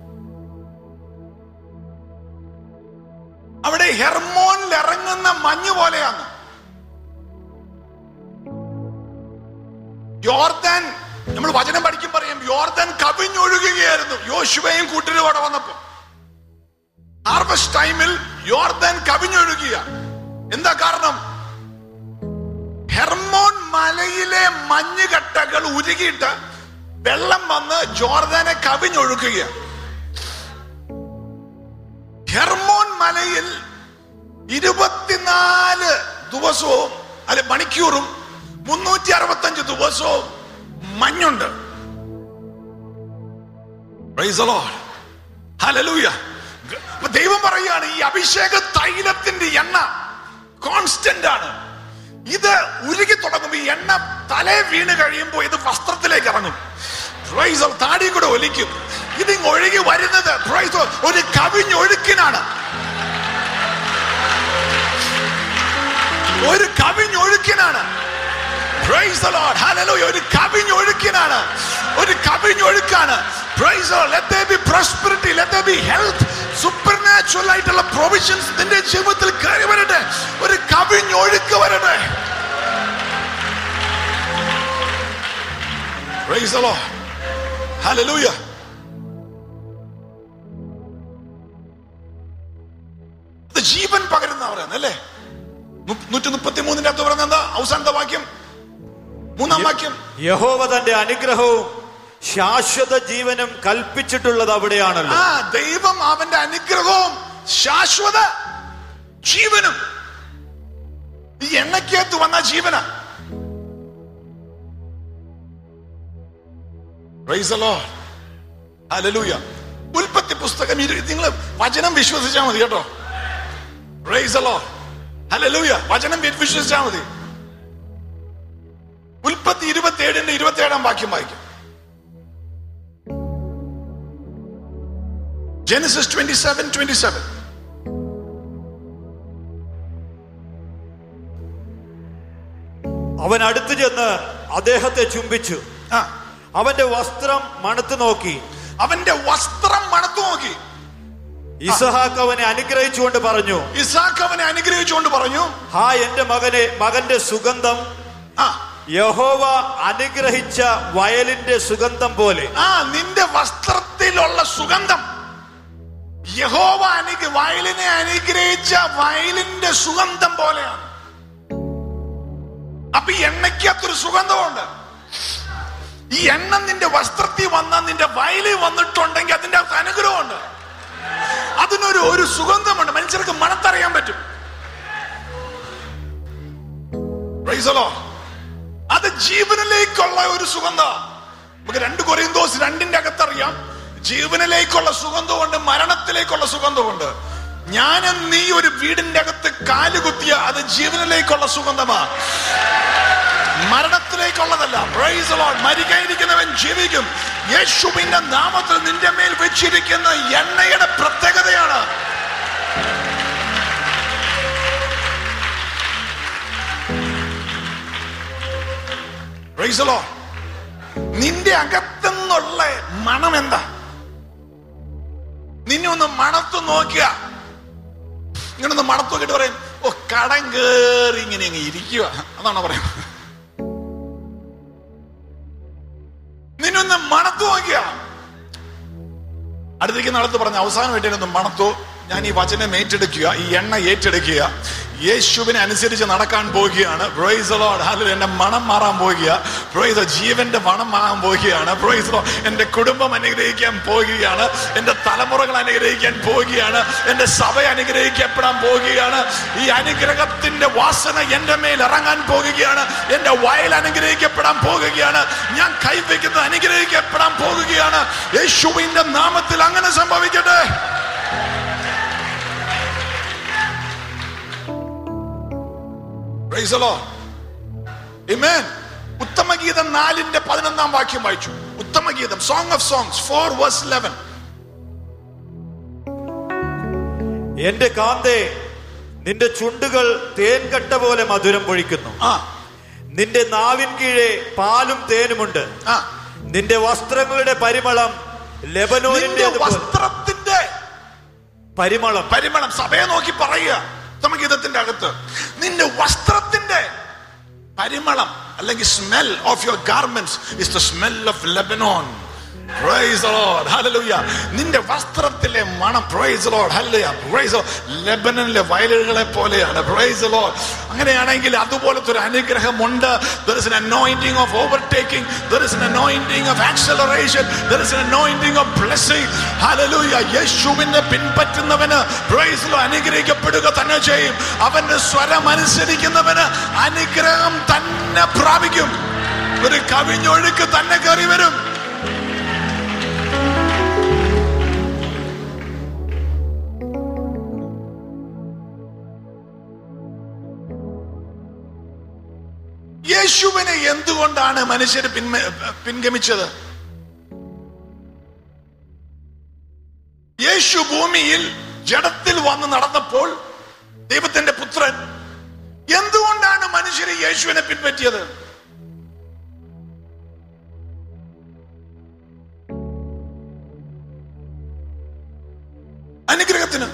അവിടെ ഹെർമോനിൽ ഇറങ്ങുന്ന മഞ്ഞ് പോലെയാണ് യോർദാൻ നമ്മൾ വചനം പഠിക്കും പറയും യോർദാൻ കവിഞ്ഞൊഴുകുകയായിരുന്നു യോശുവയും കൂട്ടരും അവിടെ വന്നപ്പോ ഹാർവസ്റ്റ് ടൈമിൽ യോർദാൻ കവിഞ്ഞൊഴുകിയ എന്താ കാരണം ഹെർമോൺ മലയിലെ മഞ്ഞുകട്ടകൾ ഉരുകിയിട്ട് വെള്ളം വന്ന് ജോർദാനെ കവിഞ്ഞൊഴുക്കുക ഹെർമോൻ മലയിൽ ഇരുപത്തിനാല് ദിവസവും അല്ലെ മണിക്കൂറും മുന്നൂറ്റി അറുപത്തഞ്ച് ദിവസവും മഞ്ഞുണ്ട് Praise the Lord. Hallelujah. അപ്പൊ ദൈവം പറയുകയാണ് ഈ അഭിഷേക തൈലത്തിന്റെ എണ്ണ കോൺസ്റ്റന്റ് ആണ് ഇത് ഉരുകി തുടങ്ങുമ്പോൾ ഈ എണ്ണ തലേ വീണ് കഴിയുമ്പോൾ ഇത് വസ്ത്രത്തിലേക്ക് ഇറങ്ങും Praise the Lord. താടി കൂടെ ഒലിക്കും ഇത് ഇങ്ങ് ഒഴുകി വരുന്നത് Praise the Lord. ഒരു കവിഞ്ഞൊഴുക്കിനാണ് ഒരു കവിഞ്ഞൊഴുക്കിനാണ് Praise the Lord. Hallelujah. ഒരു കവിഞ്ഞൊഴുക്കിനാണ് ഒരു കവിഞ്ഞൊഴുക്കാണ് Praise the Lord. Let there be prosperity. Let there be health. Supernatural ആയിട്ടുള്ള പ്രൊവിഷൻസ് നിന്റെ ജീവിതത്തിൽ കയറി വരട്ടെ ഒരു കവിഞ്ഞൊഴുക്ക് വരട്ടെ Praise the Lord. Hallelujah. ഇത് ജീവൻ പകരുന്ന പറയുന്നത് അല്ലേ നൂറ്റി മുപ്പത്തി മൂന്നിന്റെ അകത്ത് പറയുന്നത് എന്താ അവസാനത്തെ വാക്യം മൂന്നാം വാക്യം യഹോവ തന്റെ അനുഗ്രഹവും ശാശ്വത ജീവനും കൽപ്പിച്ചിട്ടുള്ളത് അവിടെയാണല്ലോ ആ ദൈവം അവന്റെ അനുഗ്രഹവും ശാശ്വത ജീവനും ഈ എണ്ണയ്ക്കകത്ത് വന്ന ജീവന ഹല്ലേലൂയ ഉൽപ്പത്തി പുസ്തകം നിങ്ങൾ വചനം വിശ്വസിച്ചാൽ മതി കേട്ടോ ഹല്ലേലൂയ വചനം വിശ്വസിച്ചാൽ മതി ഉൽപ്പത്തി ഇരുപത്തി ഏഴിന്റെ ഇരുപത്തി ഏഴാം വാക്യം വായിക്കും Genesis twenty seven twenty seven അവൻ അടുത്തു ചെന്ന് അദ്ദേഹത്തെ ചുംബിച്ചു ആ അവന്റെ വസ്ത്രം മണത്തു നോക്കി അവന്റെ വസ്ത്രം മണത്തു നോക്കി ഇസഹാക്ക് അവനെ അനുഗ്രഹിച്ചുകൊണ്ട് പറഞ്ഞു ഇസാഖ് അവനെ അനുഗ്രഹിച്ചുകൊണ്ട് പറഞ്ഞു ഹാ എന്റെ മകനെ മകന്റെ സുഗന്ധം ആ യഹോവ അനുഗ്രഹിച്ച വയലിന്റെ സുഗന്ധം പോലെ ആ നിന്റെ വസ്ത്രത്തിലുള്ള സുഗന്ധം യഹോവ അനുഗ വയലിനെ അനുഗ്രഹിച്ച വയലിന്റെ സുഗന്ധം പോലെയാണ് അപ്പൊ ഈ എണ്ണയ്ക്കകത്തൊരു സുഗന്ധമുണ്ട് ഈ എണ്ണ നിന്റെ വസ്ത്രത്തിൽ വന്ന നിന്റെ വയലിൽ വന്നിട്ടുണ്ടെങ്കിൽ അതിന്റെ അകത്ത് അനുഗ്രഹമുണ്ട് അതിനൊരു ഒരു സുഗന്ധമുണ്ട് മനുഷ്യർക്ക് മണത്തറിയാൻ പറ്റും Praise the Lord. അത് ജീവനിലേക്കുള്ള ഒരു സുഗന്ധ നമുക്ക് രണ്ട് കൊറിയന്തോസ് രണ്ടിന്റെ അകത്തറിയാം ജീവനിലേക്കുള്ള സുഗന്ധമുണ്ട് മരണത്തിലേക്കുള്ള സുഗന്ധമുണ്ട് ഞാനും നീ ഒരു വീടിന്റെ അകത്ത് കാലുകുത്തിയ അത് ജീവനിലേക്കുള്ള സുഗന്ധമാ മരണത്തിലേക്കുള്ളതല്ല Praise the Lord. മരിക്കാനിരിക്കുന്നവൻ ജീവിക്കും യേശുവിന്റെ നാമത്തിൽ നിന്റെ മേൽ വെച്ചിരിക്കുന്ന എണ്ണയുടെ പ്രത്യേകതയാണ് Praise the Lord. നിന്റെ അകത്തുനിന്നുള്ള മണം എന്താ നിന്നെ ഒന്ന് മണത്ത് നോക്കുക ഇങ്ങനെ ഒന്ന് മണത്ത് നോക്കിയിട്ട് പറയും ഓ കടം കേറി ഇങ്ങനെ അങ്ങ് ഇരിക്കുക അതാണോ പറയുന്നത് നിന്നൊന്ന് മണത്തു നോക്കിയ അടുത്തിരിക്കുന്ന ആളത്ത് പറഞ്ഞ അവസാനമായിട്ട് ഒന്ന് മണത്തു ഞാൻ ഈ വചനം ഏറ്റെടുക്കുക ഈ എണ്ണ ഏറ്റെടുക്കുക യേശുവിനെ അനുസരിച്ച് നടക്കാൻ പോവുകയാണ് Praise the Lord. Hallelujah. എന്റെ മണം മാറാൻ പോവുക Praise the- ജീവന്റെ മണം മാറാൻ പോവുകയാണ് Praise the Lord. എന്റെ കുടുംബം അനുഗ്രഹിക്കാൻ പോവുകയാണ് എന്റെ തലമുറകൾ അനുഗ്രഹിക്കാൻ പോവുകയാണ് എന്റെ സഭ അനുഗ്രഹിക്കപ്പെടാൻ പോവുകയാണ് ഈ അനുഗ്രഹത്തിന്റെ വാസന എന്റെ മേൽ ഇറങ്ങാൻ പോകുകയാണ് എന്റെ വയൽ അനുഗ്രഹിക്കപ്പെടാൻ പോകുകയാണ് ഞാൻ കൈവയ്ക്കുന്നത് അനുഗ്രഹിക്കപ്പെടാൻ പോകുകയാണ് യേശുവിന്റെ നാമത്തിൽ അങ്ങനെ സംഭവിക്കട്ടെ Praise the Lord. Amen. ഉത്തമഗീതം നാലിന്റെ പതിനൊന്നാം വാക്യം വായിച്ചു ഉത്തമഗീതം Song of Songs four verse eleven എന്റെ കാന്തേ നിന്റെ ചുണ്ടുകൾ തേൻകട്ട പോലെ മധുരം പൊഴിക്കുന്നു ആ നിന്റെ നാവിൻ കീഴെ പാലും തേനുമുണ്ട് ആ നിന്റെ വസ്ത്രങ്ങളുടെ പരിമളം നിന്റെ ലെബനോനിന്റെ വസ്ത്രത്തിന്റെ പരിമളം പരിമളം സഭയെ നോക്കി പറയുക ഉത്തമഗീതത്തിന്റെ അകത്ത് നിന്റെ വസ്ത്രത്തിന്റെ പരിമളം അല്ലെങ്കിൽ smell of your garments is the smell of Lebanon Praise the Lord. Hallelujah. നിന്റെ വസ്ത്രത്തിലെ മണം പ്രൈസ് ലോഡ് ഹല്ലേലൂയ പ്രൈസ് ലെബനനിലെ വയലുകളെ പോലെയാണ് പ്രൈസ് ലോഡ് അങ്ങനെയാണെങ്കിൽ അതുപോലത്തെ ഒരു അനുഗ്രഹമുണ്ട് there is an anointing of overtaking there is an anointing of acceleration there is an anointing of blessing hallelujah യേശുവിനെ പിൻപറ്റുന്നവന് പ്രൈസ് ലോ അനുഗ്രഹിക്കപ്പെടുക തന്നെ ചെയ്യും അവന്റെ സ്വരം അനുസരിക്കുന്നവന് അനുഗ്രഹം തന്നെ പ്രാപിക്കും ഒരു കവിഞ്ഞൊഴുക്ക് തന്നെ കയറി വരും യേശുവിനെ എന്തുകൊണ്ടാണ് മനുഷ്യർ പിന്മ പിൻഗമിച്ചത് യേശു ഭൂമിയിൽ ജഡത്തിൽ വന്ന് നടന്നപ്പോൾ ദൈവത്തിന്റെ പുത്രൻ എന്തുകൊണ്ടാണ് മനുഷ്യരെ യേശുവിനെ പിൻപറ്റിയത് അനുഗ്രഹത്തിന്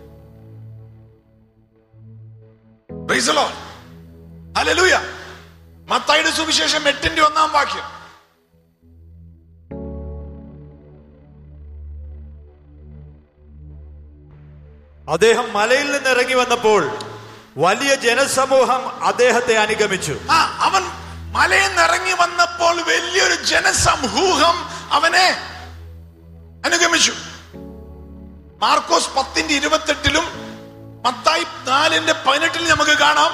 Praise the Lord. Hallelujah. മത്തായിയുടെ സുവിശേഷം എട്ടിന്റെ ഒന്നാം വാക്യം അദ്ദേഹം മലയിൽ നിന്ന് ഇറങ്ങി വന്നപ്പോൾ വലിയ ജനസമൂഹം അദ്ദേഹത്തെ അനുഗമിച്ചു ആ അവൻ മലയിൽ നിന്ന് ഇറങ്ങി വന്നപ്പോൾ വലിയൊരു ജനസമൂഹം അവനെ അനുഗമിച്ചു മാർക്കോസ് പത്തിന്റെ ഇരുപത്തെട്ടിലും മത്തായി നാലിന്റെ പതിനെട്ടിലും നമുക്ക് കാണാം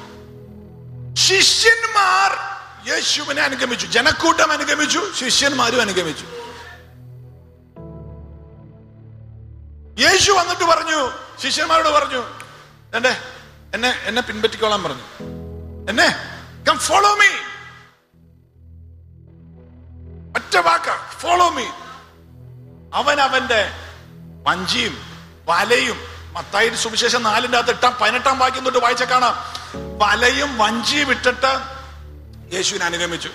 ശിഷ്യന്മാർ യേശുവിനെ അനുഗമിച്ചു ജനക്കൂട്ടം അനുഗമിച്ചു ശിഷ്യന്മാരും അനുഗമിച്ചു യേശു വന്നിട്ട് പറഞ്ഞു ശിഷ്യന്മാരോട് പറഞ്ഞു എന്നെ എന്നെ എന്നെ പിൻപറ്റിക്കോളാൻ പറഞ്ഞു എന്നെ കം ഫോളോ മീ ഒറ്റ വാക്ക ഫോളോ മീ അവൻ അവന്റെ വഞ്ചിയും വലയും മത്തായി സുവിശേഷം നാലിന്റെ അകത്ത് എട്ടാം പതിനെട്ടാം വാക്യം തൊട്ട് വായിച്ച കാണാം വലയും വഞ്ചിയും ഇട്ടിട്ട് യേശുവിനെ അനുഗമിച്ചു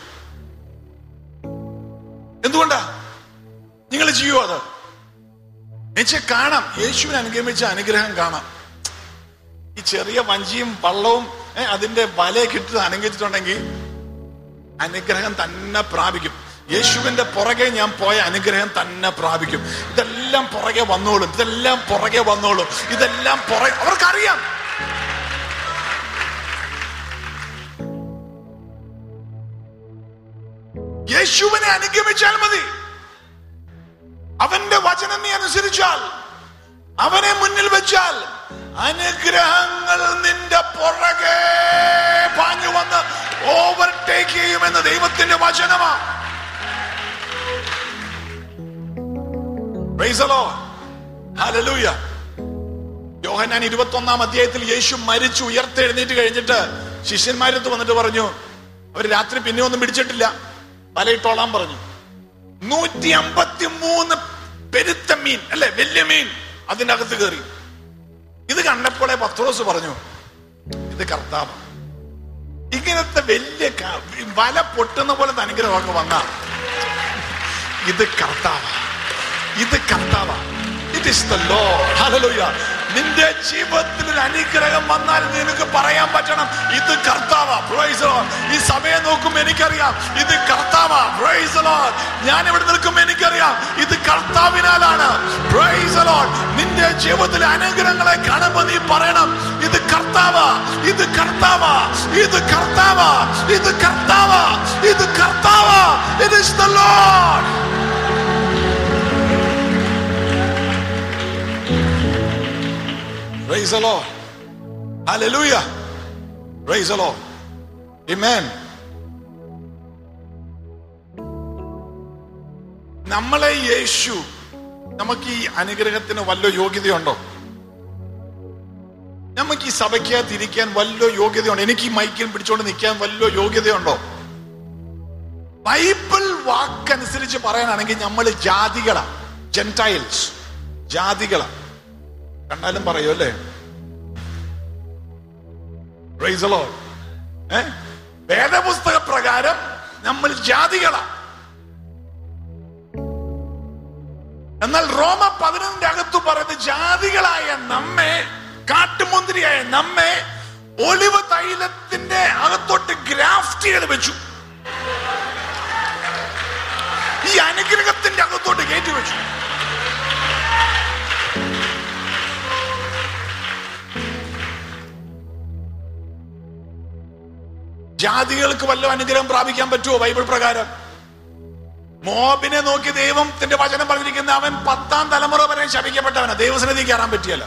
എന്തുകൊണ്ടാ നിങ്ങൾ ചെയ്യോ അത് എന്നുവെച്ചാൽ കാണാം യേശുവിനെ അനുഗമിച്ച അനുഗ്രഹം കാണാം ഈ ചെറിയ വഞ്ചിയും വള്ളവും ഏ, അതിന്റെ വലയൊക്കെ ഇട്ട് അനുഗ്രഹിച്ചിട്ടുണ്ടെങ്കിൽ അനുഗ്രഹം തന്നെ പ്രാപിക്കും യേശുവിന്റെ പുറകെ ഞാൻ പോയ അനുഗ്രഹം തന്നെ പ്രാപിക്കും ഇതെല്ലാം പുറകെ വന്നോളും ഇതെല്ലാം പുറകെ വന്നോളും ഇതെല്ലാം പുറകെ അവർക്കറിയാം യേശുവിനെ അനുഗമിച്ചാൽ മതി അവന്റെ വചനം നീ അനുസരിച്ചാൽ അവനെ മുന്നിൽ വെച്ചാൽ അനുഗ്രഹങ്ങൾ നിന്റെ പുറകെ പാഞ്ഞു വന്ന് ഓവർടേക്ക് ചെയ്യുമെന്ന് ദൈവത്തിന്റെ വചനമാ Praise the Lord. Hallelujah. യോഹന്നാൻ ഇരുപത്തി ഒന്നാം അധ്യായത്തിൽ യേശു മരിച്ചു ഉയർത്തെഴുന്നേറ്റ് കഴിഞ്ഞിട്ട് ശിഷ്യന്മാരത്ത് വന്നിട്ട് പറഞ്ഞു അവർ രാത്രി പിന്നെ ഒന്നും പിടിച്ചിട്ടില്ല വലയിട്ടോളാൻ പറഞ്ഞു നൂറ്റി അമ്പത്തി മൂന്ന് പെരുത്ത മീൻ അല്ലെ വലിയ മീൻ അതിന്റെ അകത്ത് കയറി ഇത് കണ്ടപ്പോഴേ പത്രോസ് പറഞ്ഞു ഇത് കർത്താവ് ഇങ്ങനത്തെ വലിയ ക- വല പൊട്ടുന്ന പോലെ അനുഗ്രഹമൊക്കെ വന്ന ഇത് കർത്താവ ഇത് കർത്താവ it is the Lord hallelujah നിന്റെ ജീവിതത്തിൽ ഒരു അനുഗ്രഹം വന്നാൽ നിനക്ക് പറയാൻ പറ്റണം ഇത് കർത്താവ പ്രൈസ് ഈ സമയം നോക്കുമ്പോൾ എനിക്കറിയാം ഇത് കർത്താവ പ്രൈസ് ഞാൻ ഇവിടെ നിൽക്കുമ്പോൾ എനിക്കറിയാം ഇത് കർത്താവിനാലാണ് പ്രൈസ് നിന്റെ ജീവിതത്തിലെ അനുഗ്രഹങ്ങളെ കാണുമ്പോൾ നീ പറയണം ഇത് കർത്താവ ഇത് കർത്താവ ഇത് കർത്താവ ഇത് കർത്താവ ഇത് കർത്താവ it is the Lord Praise the Lord. Hallelujah. Praise the Lord. Amen. നമ്മളെ യേശു നമുക്ക് ഈ അനുഗ്രഹത്തിന് വല്ല യോഗ്യതയുണ്ടോ നമുക്ക് ഈ സഭയ്ക്കകത്ത് ഇരിക്കാൻ വല്ല യോഗ്യതയുണ്ടോ എനിക്ക് ഈ മൈക്കിൽ പിടിച്ചുകൊണ്ട് നിൽക്കാൻ വല്ല യോഗ്യതയുണ്ടോ ബൈബിൾ വാക്കനുസരിച്ച് പറയാനാണെങ്കിൽ നമ്മൾ ജാതികളാ ജെന്റൈൽസ് ജാതികളാ കണ്ടാലും പറയൂ അല്ലേ Praise the Lord. ഏ? വേദപുസ്തക പ്രകാരം നമ്മൾ ജാതികളാ എന്നാൽ റോമ പതിനൊന്നിന്റെ അകത്ത് പറയുന്ന ജാതികളായ നമ്മെ കാട്ടുമുന്തിരിയായ നമ്മെ ഒലിവ് തൈലത്തിന്റെ അകത്തോട്ട് ഗ്രാഫ്റ്റ് ചെയ്ത് വെച്ചു ഈ അനുഗ്രഹത്തിന്റെ അകത്തോട്ട് കയറ്റി വെച്ചു ജാതികൾക്ക് വല്ല അനുഗ്രഹം പ്രാപിക്കാൻ പറ്റുമോ ബൈബിൾ പ്രകാരം മോബിനെ നോക്കി ദൈവത്തിന്റെ വചനം പറഞ്ഞിരിക്കുന്ന അവൻ പത്താം തലമുറ വരെ ശപിക്കപ്പെട്ടവനാ ദൈവസന്നിധി കയറാൻ പറ്റിയല്ല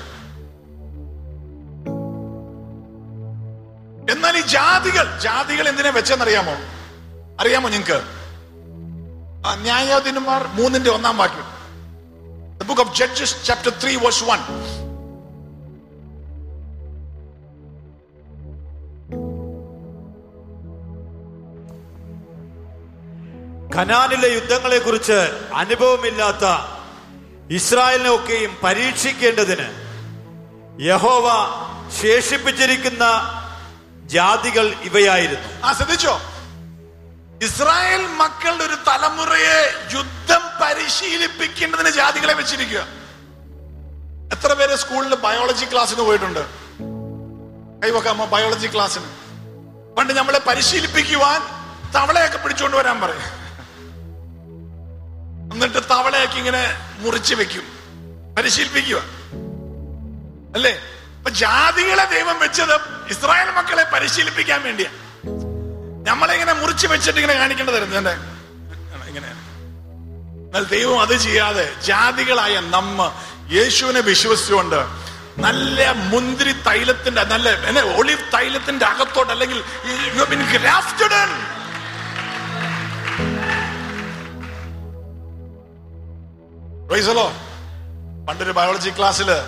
എന്നാൽ ഈ ജാതികൾ ജാതികൾ എന്തിനെ വെച്ചെന്നറിയാമോ അറിയാമോ നിങ്ങക്ക് ആ, ന്യായാധിപന്മാർ മൂന്നിന്റെ ഒന്നാം വാക്യം The book of Judges chapter 3 verse 1 ഖനാനിലെ യുദ്ധങ്ങളെ കുറിച്ച് അനുഭവമില്ലാത്ത ഇസ്രായേലിനെ ഒക്കെയും പരീക്ഷിക്കേണ്ടതിന് യഹോവ ശേഷിപ്പിച്ചിരിക്കുന്ന ജാതികൾ ഇവയായിരുന്നു ആ ശ്രദ്ധിച്ചോ ഇസ്രായേൽ മക്കളുടെ ഒരു തലമുറയെ യുദ്ധം പരിശീലിപ്പിക്കേണ്ടതിന് ജാതികളെ വെച്ചിരിക്കുക എത്ര പേര് സ്കൂളിൽ ബയോളജി ക്ലാസ്സിന് പോയിട്ടുണ്ട് കൈവക്കാമോ ബയോളജി ക്ലാസ്സിന് പണ്ട് നമ്മളെ പരിശീലിപ്പിക്കുവാൻ തവളയൊക്കെ പിടിച്ചുകൊണ്ട് വരാൻ പറയും എന്നിട്ട് തവളയൊക്കെ ഇങ്ങനെ മുറിച്ച് വെക്കും പരിശീലിപ്പിക്കുക അല്ലേ അപ്പൊ ജാതികളെ ദൈവം വെച്ചത് ഇസ്രായേൽ മക്കളെ പരിശീലിപ്പിക്കാൻ വേണ്ടിയാ നമ്മളെ ഇങ്ങനെ മുറിച്ച് വെച്ചിട്ട് ഇങ്ങനെ കാണിക്കേണ്ടതായിരുന്നു എന്റെ ഇങ്ങനെ എന്നാൽ ദൈവം അത് ചെയ്യാതെ ജാതികളായ നമ്മ യേശുവിനെ വിശ്വസിച്ചുകൊണ്ട് നല്ല മുന്തിരി തൈലത്തിന്റെ നല്ല എന്നെ ഒളിവ് തൈലത്തിന്റെ അകത്തോട്ട് അല്ലെങ്കിൽ യു ബിൻ ഗ്രാഫ്റ്റഡ് പണ്ടൊരു ബയോളജി ക്ലാസ്സില്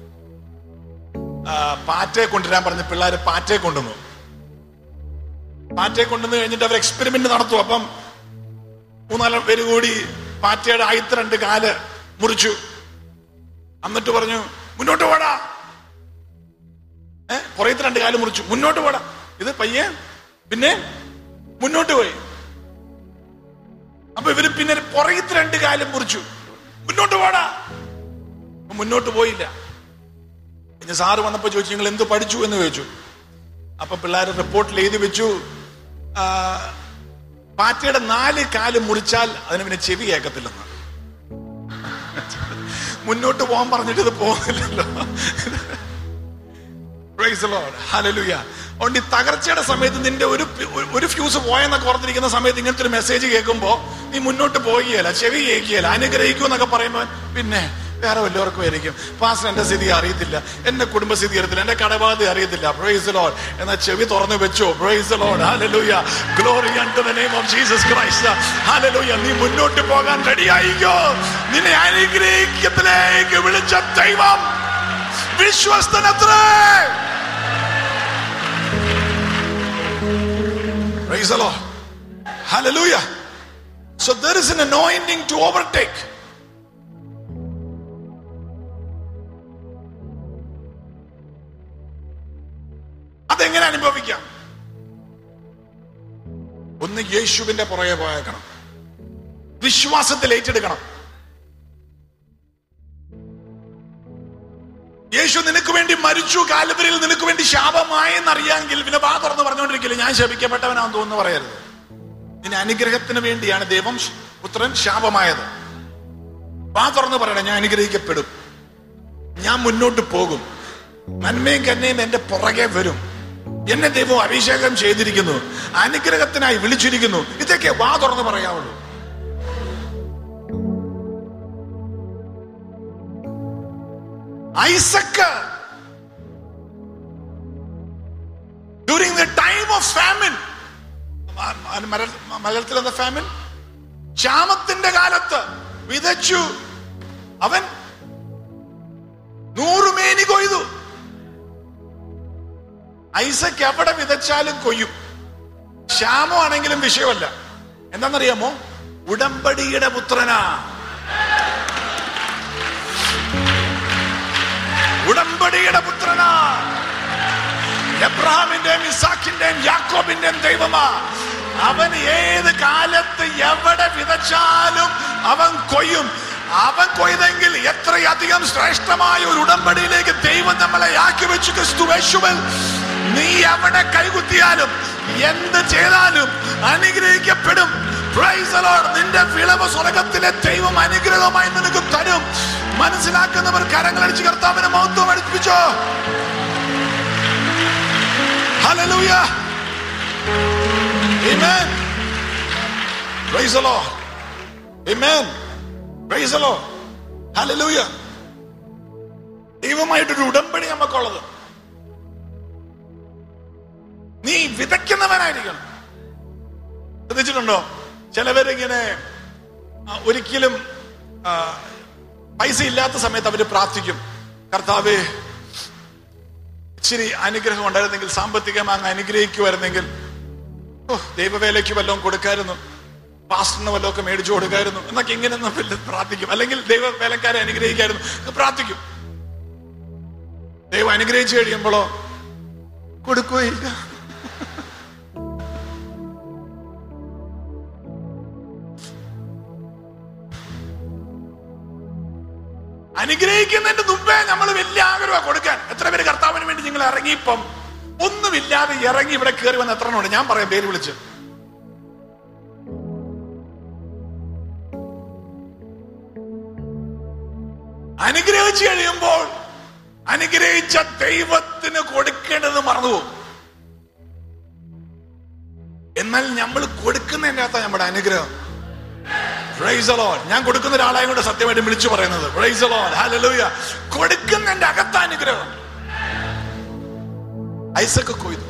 പാറ്റയെ കൊണ്ടുവരാൻ പറഞ്ഞ് പിള്ളേര് പാറ്റയെ കൊണ്ടുവന്നു പാറ്റയെ കൊണ്ടുവന്ന് കഴിഞ്ഞിട്ട് അവർ എക്സ്പെരിമെന്റ് നടത്തും അപ്പം മൂന്നാല് പേര് കൂടി പാറ്റയുടെ ആദ്യത്തെ രണ്ട് കാല് മുറിച്ചു എന്നിട്ട് പറഞ്ഞു മുന്നോട്ട് പോടാ ഏ പുറയത്തെ രണ്ട് കാല് മുറിച്ചു മുന്നോട്ട് പോടാ ഇത് പയ്യെ പിന്നെ മുന്നോട്ട് പോയി അപ്പൊ ഇവര് പിന്നെ പുറയത്തെ രണ്ട് കാലും മുറിച്ചു മുന്നോട്ട് പോടാ അപ്പൊ മുന്നോട്ട് പോയില്ല പിന്നെ സാറ് വന്നപ്പോ ചോദിച്ചു നിങ്ങൾ എന്ത് പഠിച്ചു എന്ന് ചോദിച്ചു അപ്പൊ പിള്ളേർ റിപ്പോർട്ടിൽ എഴുതി വെച്ചു ആ, പാറ്റയുടെ നാല് കാല് മുറിച്ചാൽ അതിന് പിന്നെ ചെവി കേൾക്കത്തില്ലെന്ന് മുന്നോട്ട് പോകാൻ പറഞ്ഞിട്ട് ഇത് പോകുന്നില്ലല്ലോ Praise the Lord. Hallelujah. അതുകൊണ്ട് ഈ തകർച്ചയുടെ സമയത്ത് നിന്റെ ഒരു ഒരു- ഒരു ഫ്യൂസ് പോയെന്നൊക്കെ ഓർത്തിരിക്കുന്ന സമയത്ത് ഇങ്ങനത്തെ ഒരു മെസ്സേജ് കേൾക്കുമ്പോ നീ മുന്നോട്ട് പോവുകയല്ല ചെവി കേൾക്കുകയല്ല അനുഗ്രഹിക്കൂ എന്നൊക്കെ പറയുമ്പോൾ പിന്നെ വേറെ വല്ലവർക്കും ആയിരിക്കും പാസ്റ്റർ എന്റെ സ്ഥിതി അറിയത്തില്ല എന്റെ കുടുംബസ്ഥിതി അറിയത്തില്ല എന്റെ കടബാധ അറിയത്തില്ല പ്രൈസ് ലോഡ് എന്നാൽ ചെവി തുറന്നു വെച്ചോ praise Lord hallelujah glory under the name of Jesus Christ hallelujah നീ മുന്നോട്ട് പോകാൻ റെഡിയായിക്കോ നിന്നെ അനുഗ്രഹിക്കത്തിലേക്ക് വിളിച്ച ദൈവം വിശ്വസ്തനത്രേ Praise the Lord. Hallelujah. So there is an anointing to overtake. അതെങ്ങനെ അനുഭവിക്കാം ഒന്ന് യേശുവിന്റെ പുറകെ പോയേക്കണം വിശ്വാസത്തിൽ ഏറ്റെടുക്കണം യേശു നിനക്ക് വേണ്ടി മരിച്ചു കാലുവരിൽ നിനക്ക് വേണ്ടി ശാപമായെന്നറിയാമെങ്കിൽ പിന്നെ വാ തുറന്ന് പറഞ്ഞുകൊണ്ടിരിക്കില്ല ഞാൻ ശപിക്കപ്പെട്ടവനാണെന്ന് തോന്നുന്നു പറയരുത് നിന്റെ അനുഗ്രഹത്തിന് വേണ്ടിയാണ് ദൈവം ശ- പുത്രൻ ശാപമായത് വാ തുറന്ന് പറയണം ഞാൻ അനുഗ്രഹിക്കപ്പെടും ഞാൻ മുന്നോട്ട് പോകും നന്മയും കന്മയും എന്റെ പുറകെ വരും എന്നെ ദൈവം അഭിഷേകം ചെയ്തിരിക്കുന്നു അനുഗ്രഹത്തിനായി വിളിച്ചിരിക്കുന്നു ഇതൊക്കെ വാ തുറന്ന് പറയാവുള്ളൂ Isaac during the time of famine മലയാളത്തിൽ എന്താ ഫാമിൻ ക്ഷാമത്തിന്റെ കാലത്ത് വിതച്ചു അവൻ നൂറുമേനി കൊയ്തു ഐസക്ക് എവിടെ വിതച്ചാലും കൊയ്യും ക്ഷാമമാണെങ്കിലും വിഷയമല്ല എന്താണെന്നറിയാമോ ഉടമ്പടിയുടെ പുത്രനാ ഉടമ്പടിയുടെ പുത്രനാ എബ്രഹാമിന്റെയും ഇസാക്കിന്റെയും യാക്കോബിന്റെയും ദൈവമാ അവൻ ഏത് കാലത്ത് എവിടെ വിതച്ചാലും അവൻ കൊയ്യും അവൻ കൊയ്തെങ്കിൽ എത്രയധികം ശ്രേഷ്ഠമായ ഒരു ഉടമ്പടിയിലേക്ക് ദൈവം നമ്മളെ ആക്കി വെച്ചു ക്രിസ്തു യേശുവിൽ നീ എവിടെ കൈകുത്തിയാലും എന്ത് ചെയ്താലും അനുഗ്രഹിക്കപ്പെടും Praise the Lord. നിന്റെ വിളവ് സ്വർഗത്തിലെ ദൈവം അനുഗ്രഹമായി നിനക്ക് തരും മനസ്സിലാക്കുന്നവർ കരങ്ങളടിച്ച് കർത്താവിന് മഹത്വം അടുപ്പിച്ചോ Hallelujah. Amen. Praise the Lord. Amen. Praise the Lord. Hallelujah. ദൈവമായിട്ടൊരു ഉടമ്പടി നമുക്കുള്ളത് നീ വിതയ്ക്കുന്നവനായിരിക്കണം ശ്രദ്ധിച്ചിട്ടുണ്ടോ ചിലവരിങ്ങനെ ആ, ഒരിക്കലും ആ, പൈസ ഇല്ലാത്ത സമയത്ത് അവര് പ്രാർത്ഥിക്കും കർത്താവേ ഇച്ചിരി അനുഗ്രഹം ഉണ്ടായിരുന്നെങ്കിൽ സാമ്പത്തികം അങ്ങ് അനുഗ്രഹിക്കുമായിരുന്നെങ്കിൽ ഓ ദൈവവേലയ്ക്ക് വല്ലതും കൊടുക്കായിരുന്നു പാസ്റ്ററിന് വല്ലതും ഒക്കെ മേടിച്ചു കൊടുക്കായിരുന്നു എന്നൊക്കെ ഇങ്ങനെ ഒന്ന് വല്ല പ്രാർത്ഥിക്കും അല്ലെങ്കിൽ ദൈവ വേലക്കാരെ അനുഗ്രഹിക്കായിരുന്നു എന്ന് പ്രാർത്ഥിക്കും ദൈവം അനുഗ്രഹിച്ചു കഴിയുമ്പോഴോ കൊടുക്കുകയില്ല അനുഗ്രഹിക്കുന്നതിന്റെ മുമ്പേ നമ്മൾ വലിയ ആഗ്രഹമാണ് കൊടുക്കാൻ എത്ര പേര് കർത്താവിന് വേണ്ടി നിങ്ങൾ ഇറങ്ങി ഇപ്പം ഒന്നുമില്ലാതെ ഇറങ്ങി ഇവിടെ കയറി വന്ന എത്ര ഉണ്ട് ഞാൻ പറയാം പേര് വിളിച്ച് അനുഗ്രഹിച്ചു കഴിയുമ്പോൾ അനുഗ്രഹിച്ച ദൈവത്തിന് കൊടുക്കേണ്ടത് മറന്നുപോകും എന്നാൽ നമ്മൾ കൊടുക്കുന്നതിൻ്റെ അകത്താണ് നമ്മുടെ അനുഗ്രഹം Praise the Lord. ഞാൻ കൊടുക്കുന്ന ഒരാളായ കൊണ്ട് സത്യമായിട്ട് വിളിച്ചു പറയുന്നത് Praise the Lord. Hallelujah. കൊടുക്കുന്നതിന്റെ അകത്ത അനുഗ്രഹം ഐസക്ക് കൊയ്തു